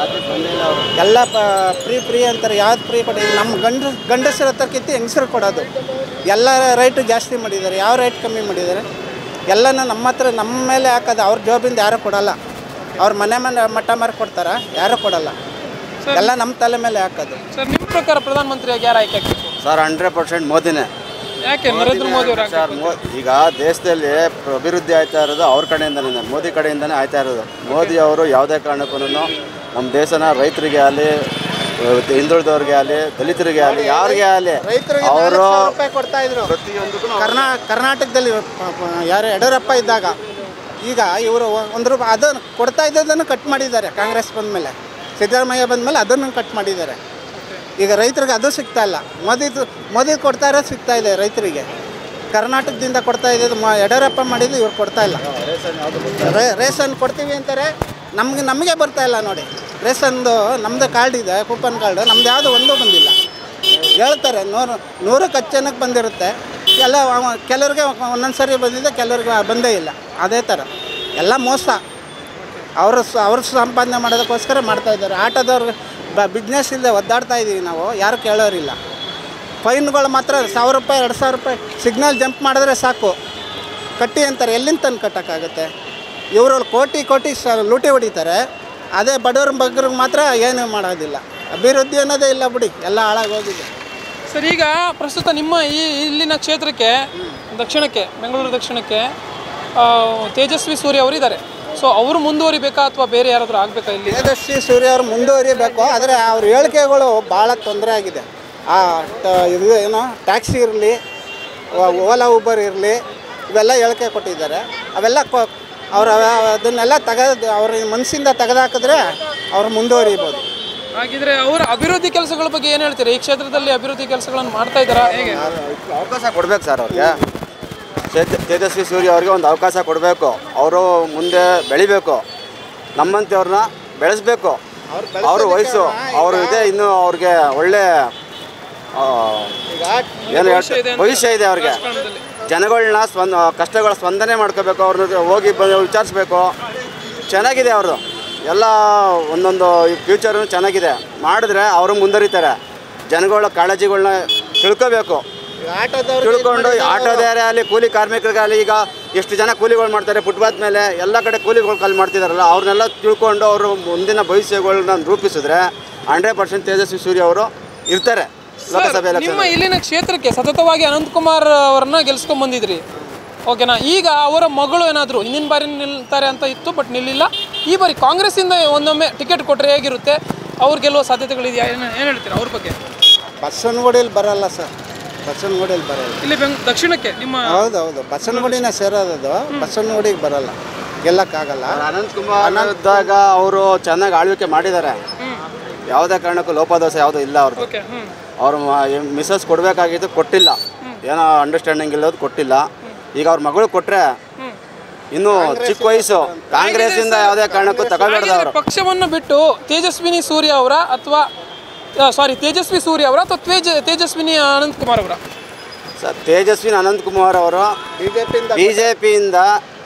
ಎಲ್ಲ ಪ ಫ್ರೀ ಫ್ರೀ ಅಂತಾರೆ ಯಾವ್ದು ಫ್ರೀ ಕೊಡಿ ನಮ್ಮ ಗಂಡ ಗಂಡಸರ ಹತ್ರಕ್ಕಿಂತ ಹೆಂಗಸರು ಕೊಡೋದು ಎಲ್ಲ ರೈಟು ಜಾಸ್ತಿ ಮಾಡಿದ್ದಾರೆ ಯಾವ ರೈಟ್ ಕಮ್ಮಿ ಮಾಡಿದ್ದಾರೆ ಎಲ್ಲನೂ ನಮ್ಮ ಹತ್ರ ನಮ್ಮ ಮೇಲೆ ಹಾಕೋದು ಅವ್ರ ಜಾಬಿಂದ ಯಾರೂ ಕೊಡಲ್ಲ ಅವ್ರ ಮನೆ ಮನೆ ಮಟ್ಟ ಮಾರಿ ಕೊಡ್ತಾರ ಯಾರೂ ಕೊಡಲ್ಲ ಎಲ್ಲ ನಮ್ಮ ತಲೆ ಮೇಲೆ ಹಾಕೋದು ಸರ್ ನಿಮ್ಮ ಪ್ರಕಾರ ಪ್ರಧಾನಮಂತ್ರಿಯಾಗಿ ಯಾರು ಆಯ್ಕೆ ಆಗ್ಬೇಕು ಸರ್ ಹಂಡ್ರೆಡ್ ಪರ್ಸೆಂಟ್ ಮೋದಿನೇ ಯಾಕೆ ನರೇಂದ್ರ ಮೋದಿ ಅವರು ಸರ್ ಮೋ- ಈಗ ದೇಶದಲ್ಲಿ ಅಭಿವೃದ್ಧಿ ಆಯ್ತಾ ಇರೋದು ಅವ್ರ ಕಡೆಯಿಂದನೇ ಮೋದಿ ಕಡೆಯಿಂದನೇ ಆಯ್ತಾ ಇರೋದು ಮೋದಿ ಅವರು ಯಾವುದೇ ಕಾರಣಕ್ಕೂ ನಮ್ಮ ದೇಶನ ರೈತರಿಗೆ ಆಗಲಿ ಹಿಂದುಳಿದವ್ರಿಗೆ ಆಗಲಿ ದಲಿತರಿಗೆ ಆಗಲಿ ಯಾರಿಗೆ ಆಗಲಿ ರೈತರಿಗೆ ಅವರು ನಾಲ್ಕು ಸಾವಿರ ರೂಪಾಯಿ ಕೊಡ್ತಾ ಇದ್ರು ಪ್ರತಿಯೊಂದಕ್ಕೂ ಕರ್ನಾ ಕರ್ನಾಟಕದಲ್ಲಿ ಪ- ಪ- ಯಾರು ಯಡಿಯೂರಪ್ಪ ಇದ್ದಾಗ ಈಗ ಇವರು ಒಂದು ರೂಪಾಯಿ ಅದನ್ನು ಕೊಡ್ತಾ ಇದ್ದದನ್ನು ಕಟ್ ಮಾಡಿದ್ದಾರೆ ಕಾಂಗ್ರೆಸ್ ಬಂದಮೇಲೆ ಸಿದ್ದರಾಮಯ್ಯ ಬಂದಮೇಲೆ ಅದನ್ನು ಕಟ್ ಮಾಡಿದ್ದಾರೆ ಈಗ ರೈತರಿಗೆ ಅದು ಸಿಗ್ತಾ ಇಲ್ಲ ಮೋದಿದು ಮೋದಿ ಕೊಡ್ತಾ ಇರೋದು ಸಿಗ್ತಾ ಇದೆ ರೈತರಿಗೆ ಕರ್ನಾಟಕದಿಂದ ಕೊಡ್ತಾ ಇದ್ದು ಮ ಯಡಿಯೂರಪ್ಪ ಮಾಡಿದ್ದು ಇವ್ರು ಕೊಡ್ತಾ ಇಲ್ಲ ರೇ ರೇಷನ್ ಕೊಡ್ತೀವಿ ಅಂತಾರೆ ನಮಗೆ ನಮಗೆ ಬರ್ತಾ ಇಲ್ಲ ನೋಡಿ ರೇಷನ್ದು ನಮ್ಮದು ಕಾರ್ಡ್ ಇದೆ ಕೂಪನ್ ಕಾರ್ಡು ನಮ್ದು ಯಾವುದು ಒಂದೂ ಬಂದಿಲ್ಲ ಹೇಳ್ತಾರೆ ನೂರು ನೂರಕ್ಕೆ ಹತ್ತು ಜನಕ್ಕೆ ಬಂದಿರುತ್ತೆ ಎಲ್ಲ ಅವ- ಕೆಲವ್ರಿಗೆ ಒಂದೊಂದು ಸರಿ ಬಂದಿದೆ ಕೆಲವ್ರಿಗೆ ಬಂದೇ ಇಲ್ಲ ಅದೇ ಥರ ಎಲ್ಲ ಮೋಸ ಅವರು ಅವ್ರ ಸಂಪಾದನೆ ಮಾಡೋದಕ್ಕೋಸ್ಕರ ಮಾಡ್ತಾ ಇದ್ದಾರೆ ಆಟೋದವ್ರಿಗೆ ಬ ಬಿಸ್ನೆಸ್ ಇಲ್ಲದೆ ಒದ್ದಾಡ್ತಾ ಇದ್ದೀವಿ ನಾವು ಯಾರು ಕೇಳೋರಿಲ್ಲ ಫೈನ್ಗಳು ಮಾತ್ರ ಸಾವಿರ ರೂಪಾಯಿ ಎರಡು ಸಾವಿರ ರೂಪಾಯಿ ಸಿಗ್ನಲ್ ಜಂಪ್ ಮಾಡಿದ್ರೆ ಸಾಕು ಕಟ್ಟಿ ಅಂತಾರೆ ಎಲ್ಲಿಂದ ತಂದು ಕಟ್ಟೋಕ್ಕಾಗುತ್ತೆ ಇವರು ಕೋಟಿ ಕೋಟಿ ಸ ಲೂಟಿ ಹೊಡಿತಾರೆ ಅದೇ ಬಡವ್ರ ಬಗ್ಗರಿಗೆ ಮಾತ್ರ ಏನು ಮಾಡೋದಿಲ್ಲ ಅಭಿವೃದ್ಧಿ ಅನ್ನೋದೇ ಇಲ್ಲ ಬಿಡಿ ಎಲ್ಲ ಹಾಳಾಗೋಗಿದೆ ಸರ್ ಈಗ ಪ್ರಸ್ತುತ ನಿಮ್ಮ ಈ ಇಲ್ಲಿನ ಕ್ಷೇತ್ರಕ್ಕೆ ದಕ್ಷಿಣಕ್ಕೆ ಬೆಂಗಳೂರು ದಕ್ಷಿಣಕ್ಕೆ ಆ, ತೇಜಸ್ವಿ ಸೂರ್ಯ ಅವರು ಇದ್ದಾರೆ ಸೊ ಅವರು ಮುಂದುವರಿಬೇಕಾ ಅಥವಾ ಬೇರೆ ಯಾರಾದರೂ ಆಗಬೇಕಾ ಇಲ್ಲಿ ತೇಜಸ್ವಿ ಸೂರ್ಯ ಅವರು ಮುಂದುವರಿಬೇಕು ಆದರೆ ಅವ್ರ ಹೇಳಿಕೆಗಳು ಭಾಳ ತೊಂದರೆ ಆಗಿದೆ ಆ ಟ- ಇದು ಏನು ಟ್ಯಾಕ್ಸಿ ಇರಲಿ ಓಲಾ ಊಬರ್ ಇರಲಿ ಇವೆಲ್ಲ ಹೇಳಿಕೆ ಕೊಟ್ಟಿದ್ದಾರೆ ಅವೆಲ್ಲ ಕೊ ಅವ್ರ ಅದನ್ನೆಲ್ಲ ತೆಗೆದು ಅವ್ರ ಮನಸ್ಸಿಂದ ತೆಗೆದಾಕಿದ್ರೆ ಅವ್ರು ಮುಂದುವರಿಬೋದು ಹಾಗಿದ್ರೆ ಅವರ ಅಭಿವೃದ್ಧಿ ಕೆಲಸಗಳ ಬಗ್ಗೆ ಏನು ಹೇಳ್ತೀರಾ ಈ ಕ್ಷೇತ್ರದಲ್ಲಿ ಅಭಿವೃದ್ಧಿ ಕೆಲಸಗಳನ್ನು ಮಾಡ್ತಾ ಇದ್ದಾರಾ ಹೇಗೆ ಅವಕಾಶ ಕೊಡ್ಬೇಕು ಸರ್ ಅವ್ರಿಗೆ ತೇಜ- ತೇಜಸ್ವಿ ಸೂರ್ಯ ಅವ್ರಿಗೆ ಒಂದು ಅವಕಾಶ ಕೊಡಬೇಕು ಅವರು ಮುಂದೆ ಬೆಳಿಬೇಕು ನಮ್ಮಂಥವ್ರನ್ನ ಬೆಳೆಸ್ಬೇಕು ಅವ್ರ ವಯಸ್ಸು ಅವರು ಇದೆ ಇನ್ನು ಅವ್ರಿಗೆ ಒಳ್ಳೆ ಆ, ಏನು ಭವಿಷ್ಯ ಇದೆ ಹೇಳ್ತಾರೆ ಅಂತ ಭವಿಷ್ಯ ಇದೆ ಅವ್ರಿಗೆ ರಾಜಕಾರಣದಲ್ಲಿ. ಜನಗಳನ್ನ ಸ್ಪಂದ ಕಷ್ಟಗಳ ಸ್ಪಂದನೆ ಮಾಡ್ಕೋಬೇಕು ಅವ್ರನ್ನ ಹೋಗಿ ಬಂದು ವಿಚಾರಿಸ್ಬೇಕು ಚೆನ್ನಾಗಿದೆ ಅವ್ರದ್ದು ಎಲ್ಲ ಒಂದೊಂದು ಫ್ಯೂಚರು ಚೆನ್ನಾಗಿದೆ ಮಾಡಿದ್ರೆ ಅವರು ಮುಂದುವರಿತಾರೆ ಜನಗಳ ಕಾಳಜಿಗಳನ್ನ ತಿಳ್ಕೋಬೇಕು ಆಟೋದವ್ರು ತಿಳ್ಕೊಂಡು ಆಟೋದಾರೆ ಆಗಲಿ ಕೂಲಿ ಕಾರ್ಮಿಕರಿಗಾಗಲಿ ಈಗ ಎಷ್ಟು ಜನ ಕೂಲಿಗಳು ಮಾಡ್ತಾರೆ ಫುಟ್ಪಾತ್ ಮೇಲೆ ಎಲ್ಲ ಕಡೆ ಕೂಲಿಗಳು ಕಾಲ್ ಮಾಡ್ತಿದಾರಲ್ಲ ಅವ್ರನ್ನೆಲ್ಲ ತಿಳ್ಕೊಂಡು ಅವರು ಮುಂದಿನ ಭವಿಷ್ಯಗಳನ್ನ ರೂಪಿಸಿದ್ರೆ ಹಂಡ್ರೆಡ್ ಪರ್ಸೆಂಟ್ ತೇಜಸ್ವಿ ಸೂರ್ಯ ಅವರು ಇರ್ತಾರೆ ಲೋಕಸಭೆ ನಿಮ್ಮ ಎಲೆಕ್ಷನ್ ಇಲ್ಲಿನ ಕ್ಷೇತ್ರಕ್ಕೆ ಸತತವಾಗಿ ಅನಂತಕುಮಾರ್ ಅವರನ್ನ ಗೆಲ್ಸ್ಕೊಂಡ್ ಬಂದಿದ್ರಿ ಓಕೆನಾ ಈಗ ಅವರ ಮಗಳು ಏನಾದರೂ ಹಿಂದಿನ ಬಾರಿ ನಿಲ್ತಾರೆ ಅಂತ ಇತ್ತು ಬಟ್ ನಿಲ್ಲಿಲ್ಲ ಈ ಬಾರಿ ಕಾಂಗ್ರೆಸ್ಸಿಂದ ಒಂದೊಮ್ಮೆ ಟಿಕೆಟ್ ಕೊಟ್ಟರೆ ಹೇಗಿರುತ್ತೆ ಅವ್ರು ಗೆಲ್ಲುವ ಸಾಧ್ಯತೆಗಳಿದೆಯಾ ಏನು ಏನು ಹೇಳ್ತೀರಾ ಅವ್ರ ಬಗ್ಗೆ ಬಸವನಗುಡಿಯಲ್ಲಿ ಬರಲ್ಲ ಸರ್ ಬಸವನಗುಡಿಯಲ್ಲಿ ಬರಲ್ಲ ಇಲ್ಲಿ ಬೆಂಗ್ ದಕ್ಷಿಣಕ್ಕೆ ನಿಮ್ಮ ಹೌದು ಹೌದು ಬಸವನಗುಡಿನ ಸೇರೋದು ಬಸವನಗುಡಿಗೆ ಬರಲ್ಲ ಗೆಲ್ಲಕ್ಕಾಗಲ್ಲ ಅನಂತ್ ಕುಮಾರ್ ಇದ್ದಾಗ ಅವರು ಚೆನ್ನಾಗಿ ಆಳ್ವಿಕೆ ಮಾಡಿದ್ದಾರೆ ಯಾವುದೇ ಕಾರಣಕ್ಕೂ ಲೋಪದೋಷ ಯಾವುದೂ ಇಲ್ಲ ಅವ್ರದ್ದು ಓಕೆ ಹ್ಞೂ ಅವ್ರ ಮಿಸಸ್ ಕೊಡಬೇಕಾಗಿತ್ತು ಕೊಟ್ಟಿಲ್ಲ ಏನೋ ಅಂಡರ್ಸ್ಟ್ಯಾಂಡಿಂಗ್ ಇಲ್ಲೋದು ಕೊಟ್ಟಿಲ್ಲ ಈಗ ಅವ್ರ ಮಗಳು ಕೊಟ್ರೆ ಇನ್ನು ಚಿಕ್ಕ ವಯಸ್ಸು ಕಾಂಗ್ರೆಸ್ಸಿಂದ ಯಾವುದೇ ಕಾರಣಕ್ಕೂ ತಗೋಬೇಡ್ದು ಅವರು ಪಕ್ಷವನ್ನು ಬಿಟ್ಟು ತೇಜಸ್ವಿನಿ ಸೂರ್ಯ ಅವರ ಅಥವಾ ಸಾರಿ ತೇಜಸ್ವಿ ಸೂರ್ಯ ಅವರ ಅಥವಾ ತೇಜ ತೇಜಸ್ವಿನಿ ಅನಂತಕುಮಾರ್ ಅವರ ಸರ್ ತೇಜಸ್ವಿನ ಅನಂತಕುಮಾರ್ ಅವರು ಬಿ ಜೆ ಪಿಯಿಂದ ಬಿ ಜೆ ಪಿಯಿಂದ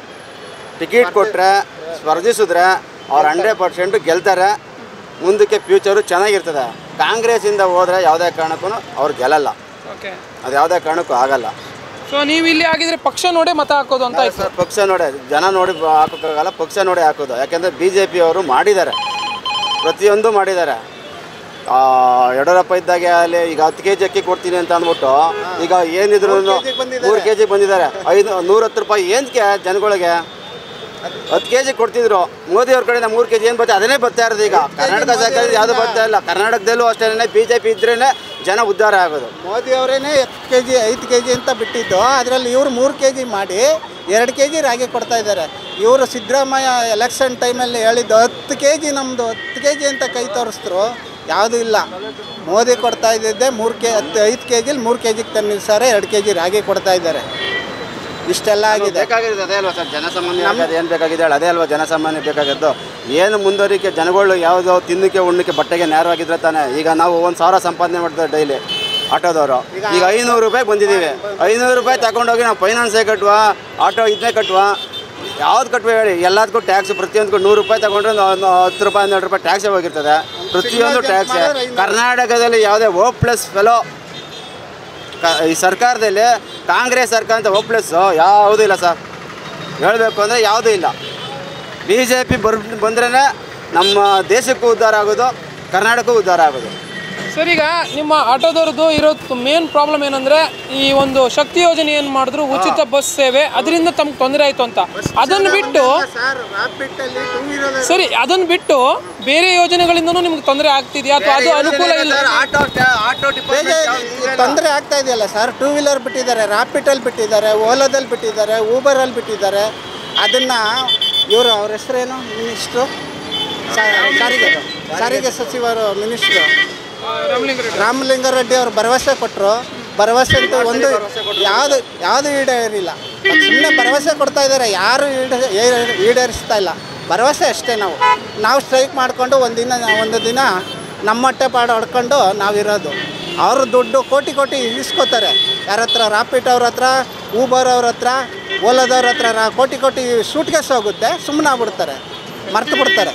ಟಿಕೆಟ್ ಕೊಟ್ಟರೆ ಸ್ಪರ್ಧಿಸಿದ್ರೆ ಅವ್ರು ಹಂಡ್ರೆಡ್ ಪರ್ಸೆಂಟ್ ಗೆಲ್ತಾರೆ ಮುಂದಕ್ಕೆ ಫ್ಯೂಚರು ಚೆನ್ನಾಗಿರ್ತದೆ ಕಾಂಗ್ರೆಸ್ಸಿಂದ ಹೋದರೆ ಯಾವುದೇ ಕಾರಣಕ್ಕೂ ಅವ್ರು ಗೆಲ್ಲಲ್ಲ ಓಕೆ ಅದು ಯಾವುದೇ ಕಾರಣಕ್ಕೂ ಆಗಲ್ಲ ಸೊ ನೀವು ಇಲ್ಲಿ ಆಗಿದ್ರೆ ಪಕ್ಷ ನೋಡೇ ಮತ ಹಾಕೋದು ಅಂತ ಆಯ್ತು ಸರ್ ಪಕ್ಷ ನೋಡಿ ಜನ ನೋಡಿ ಬ- ಹಾಕೋಕ್ಕಾಗಲ್ಲ ಪಕ್ಷ ನೋಡಿ ಹಾಕೋದು ಯಾಕೆಂದರೆ ಬಿ ಜೆ ಪಿ ಅವರು ಮಾಡಿದ್ದಾರೆ ಪ್ರತಿಯೊಂದು ಮಾಡಿದ್ದಾರೆ ಆ, ಯಡಿಯೂರಪ್ಪ ಇದ್ದಾಗೆ ಅಲ್ಲಿ ಈಗ ಹತ್ತು ಕೆ ಜಿ ಅಕ್ಕಿ ಕೊಡ್ತೀನಿ ಅಂತ ಅಂದ್ಬಿಟ್ಟು ಈಗ ಏನಿದ್ರು ಮೂರು ಕೆ ಜಿ ಬಂದಿದ್ದಾರೆ ಐದು ನೂರತ್ತು ರೂಪಾಯಿ ಏನಕ್ಕೆ ಜನಗಳಿಗೆ ಹತ್ತು ಕೆ ಜಿ ಕೊಡ್ತಿದ್ರು ಮೋದಿ ಅವ್ರ ಕಡೆಯಿಂದ ಮೂರು ಕೆ ಜಿ ಏನು ಬರ್ತದೆ ಅದನ್ನೇ ಬರ್ತಾ ಇರೋದು ಈಗ ಕರ್ನಾಟಕ ಸರ್ಕಾರ ಯಾವುದು ಬರ್ತಾ ಇಲ್ಲ ಕರ್ನಾಟಕದಲ್ಲೂ ಅಷ್ಟೇ ಬಿ ಜೆ ಪಿ ಇದ್ರೇ ಜನ ಉದ್ಧಾರ ಆಗೋದು ಮೋದಿ ಅವರೇನೆ ಹತ್ತು ಕೆ ಜಿ ಐದು ಕೆ ಜಿ ಅಂತ ಬಿಟ್ಟಿದ್ದು ಅದರಲ್ಲಿ ಇವರು ಮೂರು ಕೆ ಜಿ ಮಾಡಿ ಎರಡು ಕೆ ಜಿ ರಾಗಿ ಕೊಡ್ತಾ ಇದ್ದಾರೆ ಇವರು ಸಿದ್ದರಾಮಯ್ಯ ಎಲೆಕ್ಷನ್ ಟೈಮಲ್ಲಿ ಹೇಳಿದ್ದು ಹತ್ತು ಕೆ ಜಿ ನಮ್ಮದು ಹತ್ತು ಕೆ ಜಿ ಅಂತ ಕೈ ತೋರಿಸಿದ್ರು ಯಾವುದೂ ಇಲ್ಲ ಮೋದಿ ಕೊಡ್ತಾ ಇದ್ದಿದ್ದೆ ಮೂರು ಕೆ ಹತ್ತು ಐದು ಕೆ ಜಿಲಿ ಮೂರು ಕೆ ಜಿಗೆ ತಂದು ನಿಲ್ಸಾರೆ ಎರಡು ಕೆ ಜಿ ರಾಗಿ ಕೊಡ್ತಾ ಇದ್ದಾರೆ ಇಷ್ಟೆಲ್ಲ ಆಗಿದೆ ಬೇಕಾಗಿರೋದು ಅದೇ ಅಲ್ವಾ ಸರ್ ಜನಸಾಮಾನ್ಯ ಏನು ಬೇಕಾಗಿದೆ ಹೇಳಿ ಅದೇ ಅಲ್ವಾ ಜನಸಾಮಾನ್ಯ ಬೇಕಾಗಿದ್ದು ಏನು ಮುಂದುವರಿಕೆ ಜನಗಳು ಯಾವುದೋ ತಿನ್ನಕ್ಕೆ ಉಣ್ಣಕ್ಕೆ ಬಟ್ಟೆಗೆ ನೇರವಾಗಿದ್ರೆ ತಾನೆ ಈಗ ನಾವು ಒಂದು ಸಾವಿರ ಸಂಪಾದನೆ ಮಾಡ್ತಾರೆ ಡೈಲಿ ಆಟೋದವರು ಈಗ ಐನೂರು ರೂಪಾಯಿ ಬಂದಿದ್ದೀವಿ ಐನೂರು ರೂಪಾಯಿ ತಗೊಂಡೋಗಿ ನಾವು ಫೈನಾನ್ಸೇ ಕಟ್ಟುವ ಆಟೋ ಇದನ್ನೇ ಕಟ್ಟುವ ಯಾವ್ದು ಕಟ್ಟುವ ಹೇಳಿ ಎಲ್ಲದಕ್ಕೂ ಟ್ಯಾಕ್ಸ್ ಪ್ರತಿಯೊಂದಕ್ಕೂ ನೂರು ರೂಪಾಯಿ ತಗೊಂಡ್ರೆ ಒಂದು ಒಂದು ಹತ್ತು ರೂಪಾಯಿ ಹನ್ನೆರಡು ರೂಪಾಯಿ ಟ್ಯಾಕ್ಸೇ ಹೋಗಿರ್ತದೆ ಪ್ರತಿಯೊಂದು ಟ್ಯಾಕ್ಸ್ ಕರ್ನಾಟಕದಲ್ಲಿ ಯಾವುದೇ ಓ ಪ್ಲಸ್ ಫೆಲೋ ಕ ಈ ಸರ್ಕಾರದಲ್ಲಿ ಕಾಂಗ್ರೆಸ್ ಸರ್ಕಾರ ಅಂತ ಓ ಪ್ಲಸ್ ಯಾವುದೂ ಇಲ್ಲ ಸರ್ ಹೇಳಬೇಕು ಅಂದರೆ ಯಾವುದೂ ಇಲ್ಲ ಬಿ ಜೆ ಪಿ ಬರ್ ಬಂದ್ರೇ ನಮ್ಮ ದೇಶಕ್ಕೂ ಉದ್ಧಾರ ಆಗೋದು ಕರ್ನಾಟಕಕ್ಕೂ ಉದ್ಧಾರ ಆಗೋದು ಸರ್ ಈಗ ನಿಮ್ಮ ಆಟೋದವ್ರದ್ದು ಇರೋ ಮೇನ್ ಪ್ರಾಬ್ಲಮ್ ಏನಂದ್ರೆ ಈ ಒಂದು ಶಕ್ತಿ ಯೋಜನೆ ಏನು ಮಾಡಿದ್ರು ಉಚಿತ ಬಸ್ ಸೇವೆ ಅದರಿಂದ ತಮ್ಗೆ ತೊಂದರೆ ಆಯ್ತು ಅಂತ ಅದನ್ನು ಬಿಟ್ಟು ಸರ್ ರಾಪಿಟ್ಟಲ್ಲಿ ಟೂ ವೀಲರ್ ಸರಿ ಅದನ್ನು ಬಿಟ್ಟು ಬೇರೆ ಯೋಜನೆಗಳಿಂದನೂ ನಿಮ್ಗೆ ತೊಂದರೆ ಆಗ್ತಿದೆಯಾ ಅಥವಾ ಅದು ಅನುಕೂಲ ಇಲ್ಲ ಆಟೋ ಆಟೋ ತೊಂದರೆ ಆಗ್ತಾ ಇದೆಯಲ್ಲ ಸರ್ ಟೂ ವೀಲರ್ ಬಿಟ್ಟಿದ್ದಾರೆ ರ್ಯಾಪಿಟಲ್ಲಿ ಬಿಟ್ಟಿದ್ದಾರೆ ಓಲಾದಲ್ಲಿ ಬಿಟ್ಟಿದ್ದಾರೆ ಊಬರಲ್ಲಿ ಬಿಟ್ಟಿದ್ದಾರೆ ಅದನ್ನು ಇವರು ಅವ್ರ ಹೆಸರೇನು ಮಿನಿಸ್ಟ್ರು ಸಾರಿಗೆ ಸಾರಿಗೆ ಸಚಿವರು ಮಿನಿಸ್ಟ್ರು ರಾಮಲಿಂಗಾರೆಡ್ಡಿ ಅವರು ಭರವಸೆ ಕೊಟ್ಟರು ಭರವಸೆ ಅಂತ ಒಂದು ಯಾವುದು ಯಾವುದು ಈಡೇರಿಲ್ಲ ಸುಮ್ಮನೆ ಭರವಸೆ ಕೊಡ್ತಾ ಇದ್ದಾರೆ ಯಾರು ಈಡ ಏ- ಈಡೇರಿಸ್ತಾ ಇಲ್ಲ ಭರವಸೆ ಅಷ್ಟೇ ನಾವು ನಾವು ಸ್ಟ್ರೈಕ್ ಮಾಡಿಕೊಂಡು ಒಂದಿನ ಒಂದು ದಿನ ನಮ್ಮ ಹೊಟ್ಟೆ ಪಾಡು ಹೊಡ್ಕೊಂಡು ನಾವಿರೋದು ಅವರು ದುಡ್ಡು ಕೋಟಿ ಕೋಟಿ ಇಸ್ಕೋತಾರೆ ಯಾರ ಹತ್ರ ರಾಪಿಟ್ ಅವ್ರ ಹತ್ರ ಊಬರ್ ಅವ್ರ ಹತ್ರ ಓಲಾದವ್ರ ಹತ್ರ ರಾ- ಕೋಟಿ ಕೋಟಿ ಸೂಟ್ಗೆಸ್ ಹೋಗುತ್ತೆ ಸುಮ್ಮನೆ ಆಗ್ಬಿಡ್ತಾರೆ ಮರ್ತು ಬಿಡ್ತಾರೆ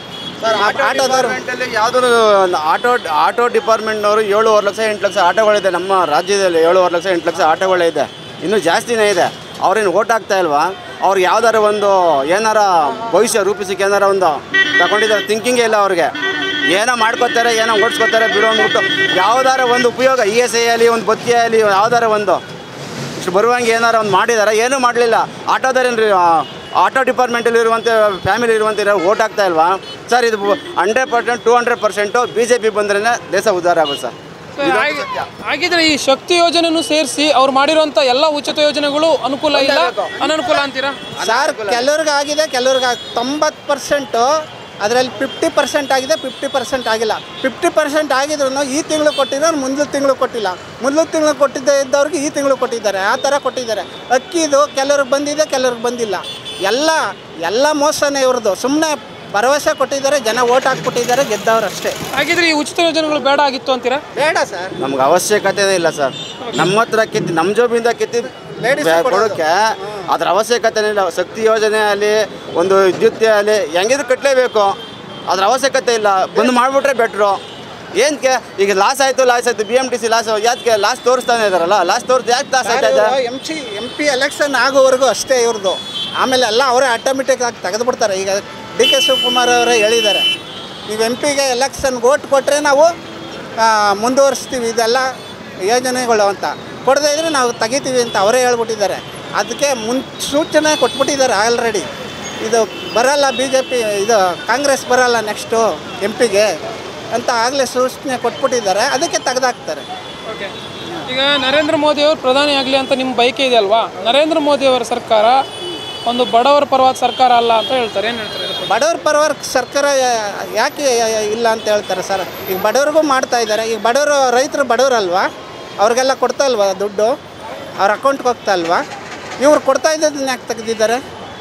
ಆಟೋದವ್ರು ಯಾವುದೋ ಆಟೋ ಆಟೋ ಡಿಪಾರ್ಟ್ಮೆಂಟ್ನವರು ಏಳುವರೆ ಲಕ್ಷ ಎಂಟು ಲಕ್ಷ ಆಟೋಗಳಿದೆ ನಮ್ಮ ರಾಜ್ಯದಲ್ಲಿ ಏಳುವರೆ ಲಕ್ಷ ಎಂಟು ಲಕ್ಷ ಆಟೋಗಳೇ ಇದೆ ಇನ್ನೂ ಜಾಸ್ತಿನೇ ಇದೆ ಅವ್ರೇನು ಓಟ್ ಆಗ್ತಾ ಇಲ್ವಾ ಅವ್ರಿಗೆ ಯಾವ್ದಾರ ಒಂದು ಏನಾರ ಭವಿಷ್ಯ ರೂಪಿಸಕ್ಕೆ ಏನಾರ ಒಂದು ತಗೊಂಡಿದ್ದಾರೆ ಥಿಂಕಿಂಗೇ ಇಲ್ಲ ಅವ್ರಿಗೆ ಏನೋ ಮಾಡ್ಕೋತಾರೆ ಏನೋ ಓಡಿಸ್ಕೋತಾರೆ ಬಿಡೋ ಅಂದ್ಬಿಟ್ಟು ಯಾವ್ದಾರ ಒಂದು ಉಪಯೋಗ ಇ ಎಸ್ ಐ ಆಗಲಿ ಒಂದು ಬತ್ತಿ ಆಗಲಿ ಯಾವ್ದಾರ ಒಂದು ಇಷ್ಟು ಬರುವಂಗೆ ಏನಾರ ಒಂದು ಮಾಡಿದಾರ ಏನೂ ಮಾಡಲಿಲ್ಲ ಆಟೋದರೇನು ಆಟೋ ಡಿಪಾರ್ಟ್ಮೆಂಟಲ್ಲಿ ಇರುವಂಥ ಫ್ಯಾಮಿಲಿ ಇರುವಂಥ ಓಟ್ ಆಗ್ತಾ ಇಲ್ವಾ ಸರ್ ಇದು hundred percent two hundred percent B J P ಬಂದ್ರೇ ದೇಶ ಉದ್ಧಾರ ಆಗುತ್ತೆ ಸರ್ ಸರ್, ಹಾಗೆ- ಹಾಗಿದ್ರೆ ಈ ಶಕ್ತಿ ಯೋಜನೆನೂ ಸೇರಿಸಿ ಅವ್ರು ಮಾಡಿರುವಂತ ಎಲ್ಲ ಉಚಿತ ಯೋಜನೆಗಳು ಅನುಕೂಲ ಇಲ್ಲ ಅನನುಕೂಲ ಅಂತೀರಾ ಸರ್ ಕೆಲವ್ರಿಗೆ ಆಗಿದೆ ಕೆಲವ್ರಿಗೆ ತೊಂಬತ್ತು ಪರ್ಸೆಂಟು ಅದರಲ್ಲಿ ಫಿಫ್ಟಿ ಪರ್ಸೆಂಟ್ ಆಗಿದೆ ಫಿಫ್ಟಿ ಪರ್ಸೆಂಟ್ ಆಗಿಲ್ಲ ಫಿಫ್ಟಿ ಪರ್ಸೆಂಟ್ ಆಗಿದ್ರು ಈ ತಿಂಗಳು ಕೊಟ್ಟಿರೋರು ಮುಂದಿನ ತಿಂಗಳು ಕೊಟ್ಟಿಲ್ಲ ಮುಂದಿನ ತಿಂಗಳು ಕೊಟ್ಟಿದ್ದೇ ಇದ್ದವ್ರಿಗೆ ಈ ತಿಂಗಳು ಕೊಟ್ಟಿದ್ದಾರೆ ಆ ಥರ ಕೊಟ್ಟಿದ್ದಾರೆ ಅಕ್ಕಿದು ಕೆಲವ್ರಿಗೆ ಬಂದಿದೆ ಕೆಲವ್ರಿಗೆ ಬಂದಿಲ್ಲ ಎಲ್ಲ ಎಲ್ಲ ಮೋಸನೇ ಇವ್ರದ್ದು ಸುಮ್ಮನೆ ಭರವಸೆ ಕೊಟ್ಟಿದ್ದಾರೆ ಜನ ಓಟ್ ಹಾಕ್ಬಿಟ್ಟಿದ್ದಾರೆ ಗೆದ್ದವ್ರು ಅಷ್ಟೇ ಹಾಗಿದ್ರೆ ಈ ಉಚಿತ ಯೋಜನೆಗಳು ಬೇಡ ಆಗಿತ್ತು ಅಂತೀರಾ ಬೇಡ ಸರ್ ನಮ್ಗೆ ಅವಶ್ಯಕತೆನೇ ಇಲ್ಲ ಸರ್ ನಮ್ಮ ಹತ್ರ ಕಿತ್ತಿ ನಮ್ಮ ಜೋಬಿಂದ ಕಿತ್ತಿ Ladies ಬೆ- ಕೊಡೋದು. ಕೊಡೋಕ್ಕೆ ಅದ್ರ ಅವಶ್ಯಕತೆನೇ ಇಲ್ಲ ಶಕ್ತಿ ಯೋಜನೆ ಆಗಲಿ ಒಂದು ವಿದ್ಯುತ್ ಆಗಲಿ ಹೆಂಗಿದ್ರು ಕಟ್ಟಲೇಬೇಕು ಅದ್ರ ಅವಶ್ಯಕತೆ ಇಲ್ಲ ಬಂದು ಮಾಡಿಬಿಟ್ರೆ ಬೆಟ್ರು ಏನಕ್ಕೆ ಈಗ ಲಾಸ್ ಆಯಿತು ಲಾಸ್ ಆಯಿತು B M T C loss ಯಾಕೆ ಲಾಸ್ ತೋರಿಸ್ತಾನೆ ಇದಾರಲ್ಲ ಲಾಸ್ ತೋರಿಸ್ ಯಾಕೆ ಲಾಸ್ ಆಯ್ತಾ ಇದೆ M C M P election ಆಗೋವರೆಗೂ ಅಷ್ಟೇ ಇವ್ರದ್ದು ಆಮೇಲೆ ಎಲ್ಲ ಅವರೇ ಆಟೋಮೆಟಿಕ್ ಆಗಿ ತೆಗೆದುಬಿಡ್ತಾರೆ ಈಗ ಡಿ ಕೆ ಶಿವಕುಮಾರ್ ಅವರೇ ಹೇಳಿದ್ದಾರೆ ನೀವು ಎಮ್ ಪಿಗೆ ಎಲೆಕ್ಷನ್ಗೆ ಓಟ್ ಕೊಟ್ಟರೆ ನಾವು ಆ, ಮುಂದುವರಿಸ್ತೀವಿ ಇದೆಲ್ಲ ಯೋಜನೆಗಳು ಅಂತ ಕೊಡದೇ ಇದ್ರೆ ನಾವು ತೆಗಿತೀವಿ ಅಂತ ಅವರೇ ಹೇಳ್ಬಿಟ್ಟಿದ್ದಾರೆ ಅದಕ್ಕೆ ಮುನ್ಸೂಚನೆ ಕೊಟ್ಬಿಟ್ಟಿದ್ದಾರೆ ಆಲ್ರೆಡಿ ಇದು ಬರಲ್ಲ ಬಿ ಜೆ ಪಿ ಇದು ಕಾಂಗ್ರೆಸ್ ಬರಲ್ಲ ನೆಕ್ಸ್ಟು ಎಮ್ ಪಿಗೆ ಅಂತ ಆಗಲೇ ಸೂಚನೆ ಕೊಟ್ಬಿಟ್ಟಿದ್ದಾರೆ ಅದಕ್ಕೆ ತೆಗೆದಾಕ್ತಾರೆ ಓಕೆ ಈಗ ನರೇಂದ್ರ ಮೋದಿ ಅವರು ಪ್ರಧಾನಿ ಆಗಲಿ ಅಂತ ನಿಮ್ಮ ಬಯಕೆ ಇದೆ ಅಲ್ವಾ ನರೇಂದ್ರ ಮೋದಿ ಅವರ ಸರ್ಕಾರ ಒಂದು ಬಡವರ ಪರವಾದ ಸರ್ಕಾರ ಅಲ್ಲ ಅಂತ ಹೇಳ್ತಾರೆ ಏನು ಹೇಳ್ತಾರೆ ಇದ್ರ ಬಗ್ಗೆ? ಬಡವ್ರ ಪರವರ ಸರ್ಕಾರ ಯಾ- ಯಾಕೆ ಇಲ್ಲ ಅಂತ ಹೇಳ್ತಾರೆ ಸರ್ ಈಗ ಬಡವ್ರಿಗೂ ಮಾಡ್ತಾ ಇದ್ದಾರೆ ಈಗ ಬಡವರು ರೈತರು ಬಡವರಲ್ವಾ ಅವ್ರಿಗೆಲ್ಲ ಕೊಡ್ತಾ ಇಲ್ವಾ ದುಡ್ಡು ಅವ್ರ ಅಕೌಂಟ್ಗೆ ಹೋಗ್ತಾ ಇಲ್ವಾ ಇವ್ರು ಕೊಡ್ತಾ ಇದ್ದದನ್ನ ಯಾಕೆ ತೆಗೆದಿದ್ದಾರೆ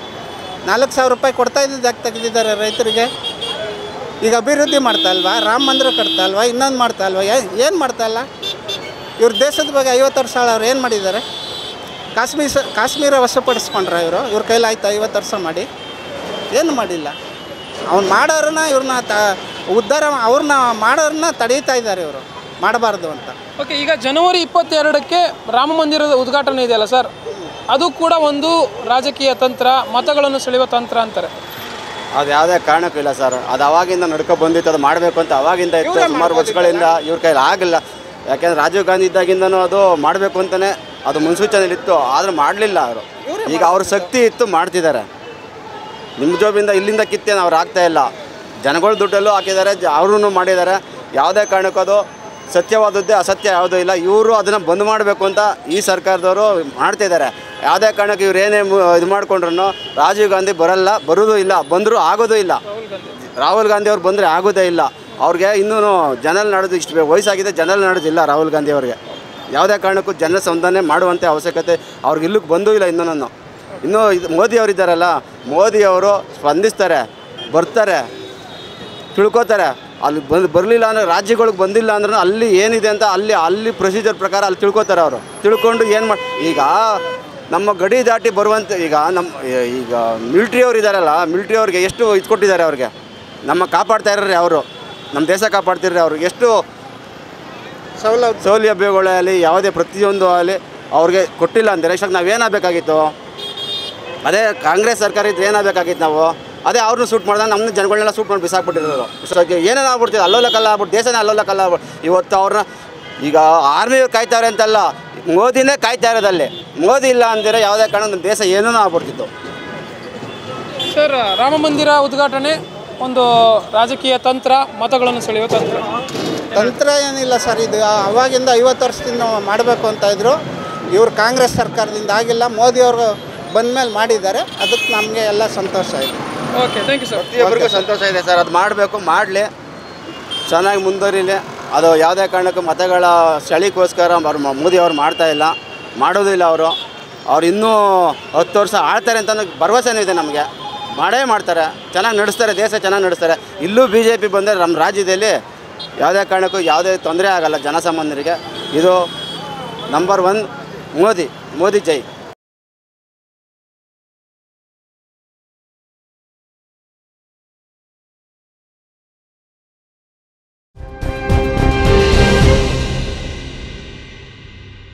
ನಾಲ್ಕು ಸಾವಿರ ರೂಪಾಯಿ ಕೊಡ್ತಾ ಇದ್ದದ್ದು ಯಾಕೆ ತೆಗೆದಿದ್ದಾರೆ ರೈತರಿಗೆ ಈಗ ಅಭಿವೃದ್ಧಿ ಮಾಡ್ತಾ ಇಲ್ವಾ ರಾಮ ಮಂದಿರ ಕಟ್ತಾ ಇಲ್ವಾ ಇನ್ನೊಂದು ಮಾಡ್ತಾ ಇಲ್ವಾ ಏನು ಮಾಡ್ತಾ ಇಲ್ಲ ಇವ್ರ ದೇಶದ ಬಗ್ಗೆ ಐವತ್ತು ವರ್ಷ ಅವ್ರು ಏನು ಮಾಡಿದ್ದಾರೆ ಕಾಶ್ಮೀರ ಸ- ಕಾಶ್ಮೀರ ವಶಪಡಿಸ್ಕೊಂಡ್ರ ಇವರು ಇವ್ರ ಕೈಲಿ ಆಯ್ತು ಐವತ್ತು ವರ್ಷ ಮಾಡಿ ಏನು ಮಾಡಿಲ್ಲ ಅವ್ನು ಮಾಡೋರನ್ನ ಇವ್ರನ್ನ ತ ಉದ್ಧಾರ ಅವ್ರನ್ನ ಮಾಡೋರನ್ನ ತಡೀತಾ ಇದ್ದಾರೆ ಇವರು ಮಾಡಬಾರ್ದು ಅಂತ ಓಕೆ ಈಗ ಜನವರಿ ಇಪ್ಪತ್ತೆರಡಕ್ಕೆ ರಾಮ ಮಂದಿರದ ಉದ್ಘಾಟನೆ ಇದೆಯಲ್ಲ ಸರ್ ಅದು ಕೂಡ ಒಂದು ರಾಜಕೀಯ ತಂತ್ರ ಮತಗಳನ್ನು ಸೆಳೆಯುವ ತಂತ್ರ ಅಂತಾರೆ ಅದು ಯಾವುದೇ ಕಾರಣಕ್ಕೂ ಇಲ್ಲ ಸರ್ ಅದು ಅವಾಗಿಂದ ನಡ್ಕೊ ಬಂದಿತ್ತು ಅದು ಮಾಡಬೇಕು ಅಂತ ಅವಾಗಿಂದ ಇತ್ತು ಸುಮಾರು ವರ್ಷಗಳಿಂದ ಇವ್ರ ಕೈಲಿ ಆಗಿಲ್ಲ ಯಾಕೆಂದ್ರೆ ರಾಜೀವ್ ಗಾಂಧಿ ಇದ್ದಾಗಿಂದನೂ ಅದು ಮಾಡಬೇಕು ಅಂತಲೇ ಅದು ಮುನ್ಸೂಚನೆಯಲ್ಲಿ ಇತ್ತು ಆದರೆ ಮಾಡಲಿಲ್ಲ ಅವರು ಈಗ ಅವ್ರ ಶಕ್ತಿ ಇತ್ತು ಮಾಡ್ತಿದ್ದಾರೆ ನಿಮ್ಮ ಜೋಬಿಂದ ಇಲ್ಲಿಂದ ಕಿತ್ತೇನು ಅವ್ರು ಆಗ್ತಾ ಇಲ್ಲ ಜನಗಳ ದುಡ್ಡಲ್ಲೂ ಹಾಕಿದ್ದಾರೆ ಅವ್ರೂ ಮಾಡಿದ್ದಾರೆ ಯಾವುದೇ ಕಾರಣಕ್ಕೂ ಅದು ಸತ್ಯವಾದದ್ದೇ ಅಸತ್ಯ ಯಾವುದೂ ಇಲ್ಲ ಇವರು ಅದನ್ನು ಬಂದ್ ಮಾಡಬೇಕು ಅಂತ ಈ ಸರ್ಕಾರದವರು ಮಾಡ್ತಿದ್ದಾರೆ ಯಾವುದೇ ಕಾರಣಕ್ಕೆ ಇವ್ರು ಏನೇ ಮು- ಇದು ಮಾಡ್ಕೊಂಡ್ರು ರಾಜೀವ್ ಗಾಂಧಿ ಬರಲ್ಲ ಬರೋದು ಇಲ್ಲ ಬಂದರೂ ಆಗೋದೂ ಇಲ್ಲ ರಾಹುಲ್ ಗಾಂಧಿ ಅವ್ರು ಬಂದರೆ ಆಗೋದೇ ಇಲ್ಲ ಅವ್ರಿಗೆ ಇನ್ನೂ ಜನಲ್ ನಡೆದು ಇಷ್ಟು ವಯಸ್ಸಾಗಿದೆ ಜನಲ್ ನಡೆದಿಲ್ಲ ರಾಹುಲ್ ಗಾಂಧಿ ಅವ್ರಿಗೆ ಯಾವುದೇ ಕಾರಣಕ್ಕೂ ಜನ ಸಂಧಾನ ಮಾಡುವಂಥ ಅವಶ್ಯಕತೆ ಅವ್ರಿಗೆ ಇಲ್ಲಿಗೆ ಬಂದೂ ಇಲ್ಲ ಇನ್ನೂ ಇನ್ನೂ ಇದು ಮೋದಿ ಅವರಿದ್ದಾರಲ್ಲ ಮೋದಿ ಅವರು ಸ್ಪಂದಿಸ್ತಾರೆ ಬರ್ತಾರೆ ತಿಳ್ಕೊತಾರೆ ಅಲ್ಲಿ ಬಂದು ಬರಲಿಲ್ಲ ಅಂದರೆ ರಾಜ್ಯಗಳಿಗೆ ಬಂದಿಲ್ಲ ಅಂದ್ರೆ ಅಲ್ಲಿ ಏನಿದೆ ಅಂತ ಅಲ್ಲಿ ಅಲ್ಲಿ ಪ್ರೊಸೀಜರ್ ಪ್ರಕಾರ ಅಲ್ಲಿ ತಿಳ್ಕೊತಾರೆ ಅವರು ತಿಳ್ಕೊಂಡು ಏನು ಮಾಡಿ ಈಗ ನಮ್ಮ ಗಡಿ ದಾಟಿ ಬರುವಂಥ ಈಗ ನಮ್ಮ ಈಗ ಮಿಲ್ಟ್ರಿ ಅವ್ರು ಇದ್ದಾರಲ್ಲ ಮಿಲ್ಟ್ರಿ ಅವ್ರಿಗೆ ಎಷ್ಟು ಇದು ಕೊಟ್ಟಿದ್ದಾರೆ ಅವ್ರಿಗೆ ನಮ್ಮ ಕಾಪಾಡ್ತಾ ಇರ್ರಿ ಅವರು ನಮ್ಮ ದೇಶ ಕಾಪಾಡ್ತಿರ್ರಿ ಅವ್ರಿಗೆ ಎಷ್ಟು ಸೌಲಭ್ಯ ಸೌಲಭ್ಯಗಳಾಗಲಿ ಯಾವುದೇ ಪ್ರತಿಯೊಂದು ಆಗಲಿ ಅವ್ರಿಗೆ ಕೊಟ್ಟಿಲ್ಲ ಅಂದರೆ ಇಷ್ಟಕ್ಕೆ ನಾವೇನಾಗಬೇಕಾಗಿತ್ತು ಅದೇ ಕಾಂಗ್ರೆಸ್ ಸರ್ಕಾರ ಇದ್ರೆ ಏನಾಗಬೇಕಾಗಿತ್ತು ನಾವು ಅದೇ ಅವ್ರನ್ನ ಸೂಟ್ ಮಾಡಿದಾಗ ನಮ್ಮ ಜನಗಳನ್ನೆಲ್ಲ ಸೂಟ್ ಮಾಡಿ ಬಿಸಾಕ್ಬಿಟ್ಟಿರೋರು ಸೊ ಏನೇನು ಆಗ್ಬಿಡ್ತಿದೆ ಅಲ್ಲೋಲ ಕಲ್ಲ ಆಗ್ಬಿಟ್ಟು ದೇಶನೇ ಅಲ್ಲೋಲ ಕಲ್ಲ ಆಗ್ಬಿಟ್ಟು ಇವತ್ತು ಅವ್ರನ್ನ ಈಗ ಆರ್ಮಿ ಕಾಯ್ತಾರೆ ಅಂತಲ್ಲ ಮೋದಿನೇ ಕಾಯ್ತಾ ಇರೋದಲ್ಲಿ ಮೋದಿ ಇಲ್ಲ ಅಂದಿರೋ ಯಾವುದೇ ಕಾರಣ ನಮ್ಮ ದೇಶ ಏನೇನೋ ಆಗ್ಬಿಡ್ತಿತ್ತು ಸರ್ ರಾಮ ಮಂದಿರ ಉದ್ಘಾಟನೆ ಒಂದು ರಾಜಕೀಯ ತಂತ್ರ ಮತಗಳನ್ನು ಸೆಳೆಯುವ ತಂತ್ರ ತಂತ್ರ ಏನಿಲ್ಲ ಸರ್ ಇದು ಅವಾಗಿಂದ ಐವತ್ತು ವರ್ಷದಿಂದ ಮಾಡಬೇಕು ಅಂತ ಇದ್ರು ಇವರು ಕಾಂಗ್ರೆಸ್ ಸರ್ಕಾರದಿಂದ ಆಗಿಲ್ಲ ಮೋದಿಯವರು ಬಂದಮೇಲೆ ಮಾಡಿದ್ದಾರೆ ಅದಕ್ಕೆ ನಮಗೆ ಎಲ್ಲ ಸಂತೋಷ ಇದೆ ಓಕೆ ಥ್ಯಾಂಕ್ ಯು ಸರ್ ಪ್ರತಿಯೊಬ್ಬರಿಗೂ ಸಂತೋಷ ಇದೆ ಸರ್ ಅದು ಮಾಡಬೇಕು ಮಾಡಲಿ ಚೆನ್ನಾಗಿ ಮುಂದುವರಿಲಿ ಅದು ಯಾವುದೇ ಕಾರಣಕ್ಕೂ ಮತಗಳ ಚಳಿಗೋಸ್ಕರ ಅವ್ರು ಮ- ಮೋದಿ ಅವ್ರು ಮಾಡ್ತಾ ಇಲ್ಲ ಮಾಡೋದಿಲ್ಲ ಅವರು ಅವ್ರು ಇನ್ನೂ ಹತ್ತು ವರ್ಷ ಆಳ್ತಾರೆ ಅಂತ ಭರವಸೆನೂ ಇದೆ ನಮಗೆ ಮಾಡೇ ಮಾಡ್ತಾರೆ ಚೆನ್ನಾಗಿ ನಡೆಸ್ತಾರೆ ದೇಶ ಚೆನ್ನಾಗಿ ನಡೆಸ್ತಾರೆ ಇಲ್ಲೂ ಬಿ ಜೆ ಪಿ ಬಂದರೆ ನಮ್ಮ ರಾಜ್ಯದಲ್ಲಿ ಯಾವುದೇ ಕಾರಣಕ್ಕೂ ಯಾವುದೇ ತೊಂದರೆ ಆಗಲ್ಲ ಜನಸಾಮಾನ್ಯರಿಗೆ ಇದು ನಂಬರ್ ಒನ್ ಮೋದಿ ಮೋದಿ ಜೈ